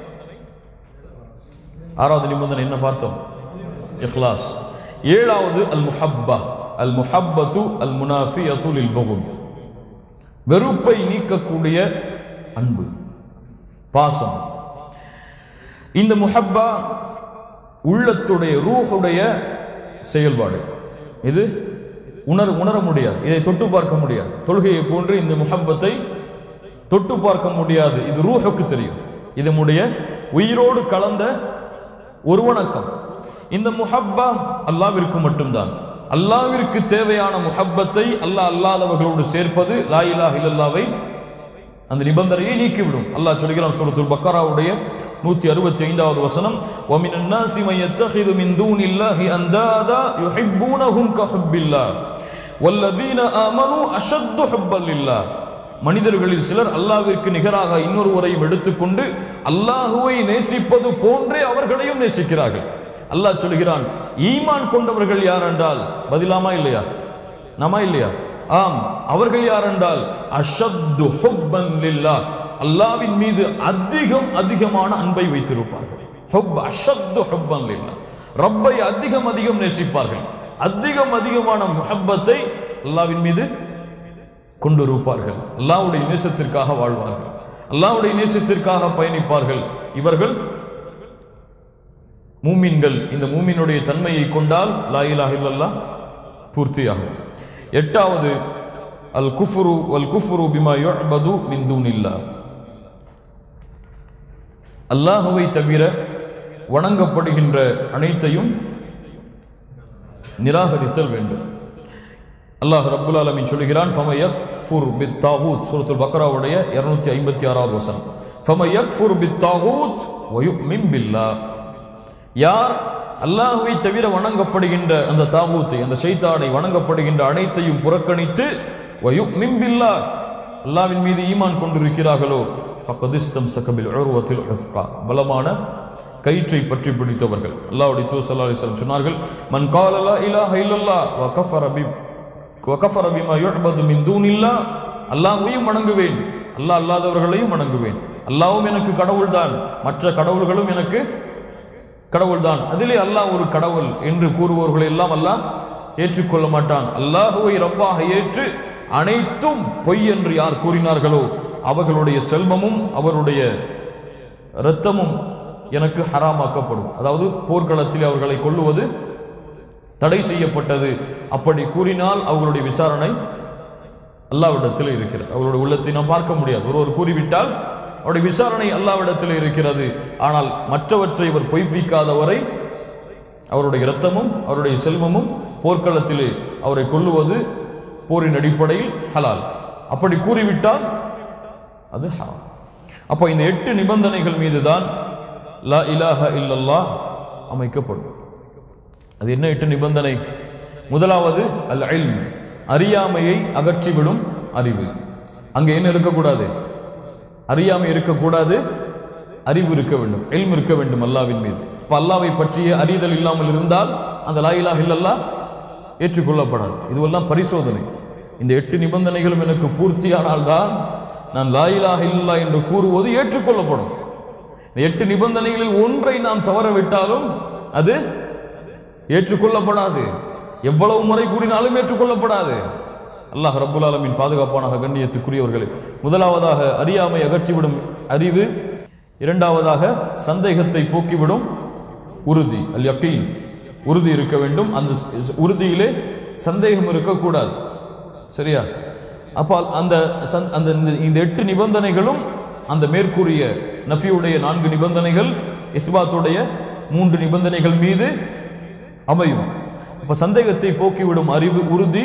ஆறாவது நிபந்தனை என்ன பார்த்தோம் இஹ்லாஸ் ஏழாவது அல் முஹப்பா அல் முஹப்பத்து அல் முனாஃபியத்து லில் பகுத் வெறுப்பை நீக்கக்கூடிய அன்பு பாசம் இந்த முஹப்பா உள்ளத்துடைய ரூஹுடைய செயல்பாடு இது உணர் உணர முடியாது இதை தொட்டு பார்க்க முடியாது தொழுகையை போன்று இந்த முஹப்பத்தை தொட்டு பார்க்க முடியாது இது ரூஹுக்கு தெரியும் இது நம்முடைய உயிரோடு கலந்த ஒரு வணக்கம் இந்த முஹப்பா அல்லாவிற்கு மட்டும்தான் அல்லாவிற்கு தேவையான முஹப்பத்தை அல்லாஹ் அல்லாதவர்களோடு சேர்ப்பது லா இலாஹ இல்லல்லாவை அந்த நிபந்தனையை நீக்கிவிடும் அல்லாஹ் சொல்கிறான் சூரத்துல் பக்கராவுடைய நூத்தி அறுபத்தி ஐந்தாவது வசனம் وَمِنَ النَّاسِ مَن يَتَّخِذُ مِن دُونِ اللَّهِ أَندَادًا يُحِبُّونَهُمْ كَحُبِّ اللَّهِ وَالَّذِينَ آمَنُوا أَشَدُّ حُبًّا لِلَّهِ மனிதர்களில் சிலர் அல்லாவிற்கு நிகராக இன்னொருவரையும் எடுத்துக்கொண்டு அல்லாஹுவை நேசிப்பது போன்றே அவர்களையும் நேசிக்கிறார்கள் அல்லாஹ் சொல்கிறான் ஈமான் கொண்டவர்கள் யார் என்றால் பதிலாமா இல்லையா நாமா இல்லையா ஆம் அவர்கள் யார் என்றால் அஷத்து ஹுப்பன் லில்லா அல்லாவின் மீது அதிகம் அதிகமான அன்பை வைத்திருப்பார்கள் ஹுப் அஷத்து ஹுப்பன் லில்லா ரப்பை அதிகம் அதிகம் நேசிப்பார்கள் அதிகம் அதிகமான முஹப்பத்தை அல்லாவின் மீது கொண்டிருப்பார்கள் அல்லாவுடைய நேசத்திற்காக வாழ்வார்கள் அல்லாவுடைய நேசத்திற்காக பயணிப்பார்கள் இவர்கள் மூமின்கள் இந்த மூமினுடைய தன்மையை கொண்டால் லா இலாஹ இல்லல்லாஹ் பூர்த்தியாகும் எட்டாவது அல் குஃபுரு வல் குஃபுரு பிமா யுஅபது மின் தூனில்லாஹ் அல்லாஹுவை தவிர வணங்கப்படுகின்ற அனைத்தையும் நிராகரித்தல் வேண்டும் அல்லாஹ் ரப்புல் ஆலமீன் சொல்கிறான் ஃபமயக் ஃபுர் பித் தாகூத் சூரத்துல் பக்ராவுடைய இருநூத்தி ஐம்பத்தி ஆறாவது வசனம் ஃபமயக் ஃபுர் பித் தாகூத் வயுமின் பில்லா யார் அல்லாஹுவை தவிர வணங்கப்படுகின்ற அந்த தாகூத்தை அந்த ஷைத்தானை வணங்கப்படுகின்ற அனைத்தையும் புறக்கணித்து வயுமின் பில்லா அல்லாவின் மீது ஈமான் கொண்டிருக்கிறார்களோ பக்கதிஸ்தம் சகபில் உருவத்தில் பலமான கயிற்றை பற்றி பிடித்தவர்கள் அல்லாஹ்வுடைய தூதர் ஸல்லல்லாஹு அலைஹி வஸல்லம் சொன்னார்கள் மன் கால லா இலாஹ இல்லல்லாஹ் வ கஃபர பி வ கஃபர பிமா யுஅபது மின் தூனில்லாஹ் அல்லாஹ்வையும் வணங்குவேன் அல்லாஹ் அல்லாதவர்களையும் வணங்குவேன் அல்லாஹ்வும் எனக்கு கடவுள்தான் மற்ற கடவுள்களும் எனக்கு கடவுள்தான் அதிலே அல்லாஹ் ஒரு கடவுள் என்று கூறுபவர்களை எல்லாம் அல்லாஹ் ஏற்றுக்கொள்ள மாட்டான் அல்லாஹுவை ரப்பாக ஏற்று அனைத்தும் பொய் என்று யார் கூறினார்களோ அவர்களுடைய செல்வமும் அவருடைய இரத்தமும் எனக்கு ஹராமாக்கப்படும் அதாவது போர்க்களத்தில் அவர்களை கொல்லுவது தடை செய்யப்பட்டது அப்படி கூறினால் அவர்களுடைய விசாரணை அல்லாவிடத்தில் இருக்கிறது அவருடைய உள்ளத்தை நாம் பார்க்க முடியாது ஒருவர் கூறிவிட்டால் அவருடைய விசாரணை அல்லாவிடத்தில் இருக்கிறது ஆனால் மற்றவற்றை இவர் பொய்ப்பிக்காதவரை அவருடைய இரத்தமும் அவருடைய செல்வமும் போர்க்களத்திலே அவரை கொல்லுவது போரின் அடிப்படையில் ஹலால் அப்படி கூறிவிட்டால் அது ஹராம் அப்போ இந்த எட்டு நிபந்தனைகள் மீதுதான் லா இலாஹ இல்லல்லாஹ் அமைக்கப்படும் அது என்ன எட்டு நிபந்தனை முதலாவது அல் இல்ம் அறியாமையை அகற்றிவிடும் அறிவு அங்க என்ன இருக்கக்கூடாது அறியாமை இருக்கக்கூடாது அறிவு இருக்க வேண்டும் இல்ம் இருக்க வேண்டும் அல்லாவின் மீது இப்ப அல்லாவை பற்றிய அறிதல் இல்லாமல் இருந்தால் அந்த லா இலாஹ இல்லல்லாஹ் ஏற்றுக்கொள்ளப்படாது இதுவெல்லாம் பரிசோதனை இந்த எட்டு நிபந்தனைகளும் எனக்கு பூர்த்தியானால்தான் நான் லா இலாஹ இல்லல்லாஹ் என்று கூறுவது ஏற்றுக்கொள்ளப்படும் இந்த எட்டு நிபந்தனைகளில் ஒன்றை நாம் தவறவிட்டாலும் அது ஏற்றுக்கொள்ளப்படாது எவ்வளவு முறை கூறினாலும் ஏற்றுக்கொள்ளப்படாது அல்லாஹ் ரப்புல் ஆலமின் பாதுகாப்பானாக கண்ணியத்துக்குரியவர்களே முதலாவதாக அறியாமை அகற்றிவிடும் அறிவு இரண்டாவதாக சந்தேகத்தை போக்கிவிடும் உறுதி அல் யக்கீன் உறுதி இருக்க வேண்டும் அந்த ஸ்- உறுதியிலே சந்தேகம் இருக்கக்கூடாது சரியா அப்போ அந்த சந்- அந்த இந்த- இந்த எட்டு நிபந்தனைகளும் அந்த மேற்கூறிய நஃபியுடைய நான்கு நிபந்தனைகள் இஸ்பாத்துடைய மூன்று நிபந்தனைகள் மீது அமையும் அப்ப சந்தேகத்தை போக்கிவிடும் அறிவு உறுதி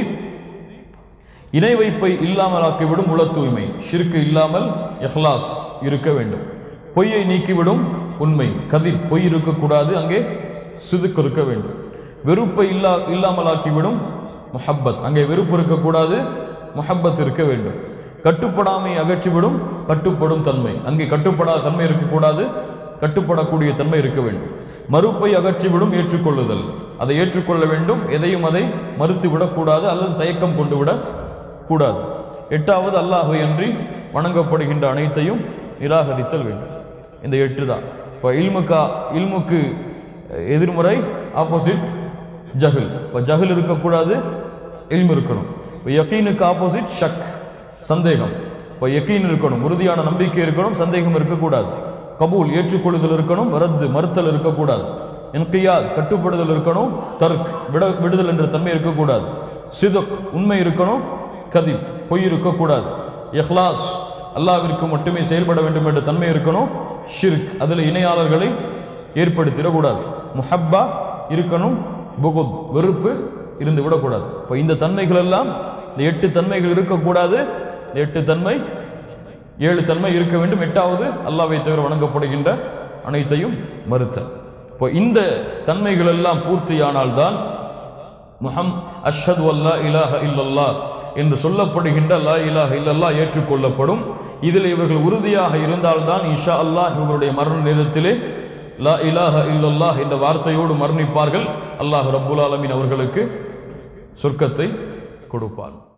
இணை வைப்பை இல்லாமலாக்கிவிடும் உள தூய்மை ஷிர்கு இல்லாமல் இஹ்லாஸ் இருக்க வேண்டும் பொய்யை நீக்கிவிடும் உண்மை கதிர் பொய் இருக்கக்கூடாது அங்கே சிதுக்கு இருக்க வேண்டும் வெறுப்பை இல்லா இல்லாமலாக்கிவிடும் முஹப்பத் அங்கே வெறுப்பு இருக்கக்கூடாது முஹப்பத் இருக்க வேண்டும் கட்டுப்படாமை அகற்றிவிடும் கட்டுப்படும் தன்மை அங்கே கட்டுப்படாத தன்மை இருக்கக்கூடாது கட்டுப்படக்கூடிய தன்மை இருக்க வேண்டும் மறுப்பை அகற்றிவிடும் ஏற்றுக்கொள்ளுதல் அதை ஏற்றுக்கொள்ள வேண்டும் எதையும் அதை மறுத்து விடக்கூடாது அல்லது தயக்கம் கொண்டு விட கூடாது எட்டாவது அல்லாஹை அன்றி வணங்கப்படுகின்ற அனைத்தையும் நிராகரித்தல் வேண்டும் இந்த எட்டு தான் இப்போ இல்முக்கா இல்முக்கு எதிர்முறை ஆப்போசிட் ஜஹில் இப்போ ஜஹில் இருக்கக்கூடாது இல்மு இருக்கணும் இப்போ யக்கீனுக்கு ஆப்போசிட் ஷக் சந்தேகம் இப்போ யக்கீன் இருக்கணும் உறுதியான நம்பிக்கை இருக்கணும் சந்தேகம் இருக்கக்கூடாது கபூல் ஏற்றுக்கொள்ளுதல் இருக்கணும் ரத்து மறுத்தல் இருக்கக்கூடாது இன்கியாத் கட்டுப்படுதல் இருக்கணும் தர்க் விட விடுதல் என்ற தன்மை இருக்கக்கூடாது சிதுக் உண்மை இருக்கணும் கதிப் பொய் இருக்கக்கூடாது இஹ்லாஸ் அல்லாவிற்கு மட்டுமே செயல்பட வேண்டும் என்ற தன்மை இருக்கணும் ஷிர்க் அதில் இணையாளர்களை ஏற்படுத்திடக்கூடாது முஹப்பா இருக்கணும் புகுத் வெறுப்பு இருந்து விடக்கூடாது இப்போ இந்த தன்மைகள் எல்லாம் இந்த எட்டு தன்மைகள் இருக்கக்கூடாது இந்த எட்டு தன்மை ஏழு தன்மை இருக்க வேண்டும் எட்டாவது அல்லாவை தவிர வணங்கப்படுகின்ற அனைத்தையும் மறுத்தல் இப்போ இந்த தன்மைகள் எல்லாம் பூர்த்தியானால்தான் முஹம் அஷ்ஹது அல்லா இலாஹ இல்லல்லா என்று சொல்லப்படுகின்ற லா இலாஹ இல்லல்லா ஏற்றுக்கொள்ளப்படும் இதில் இவர்கள் உறுதியாக இருந்தால்தான் இஷா அல்லாஹ் இவர்களுடைய மரண நேரத்திலே லா இலாஹ இல்லல்லாஹ் என்ற வார்த்தையோடு மரணிப்பார்கள் அல்லாஹ் ரப்புல் ஆலமீன் அவர்களுக்கு சொர்க்கத்தை கொடுப்பான்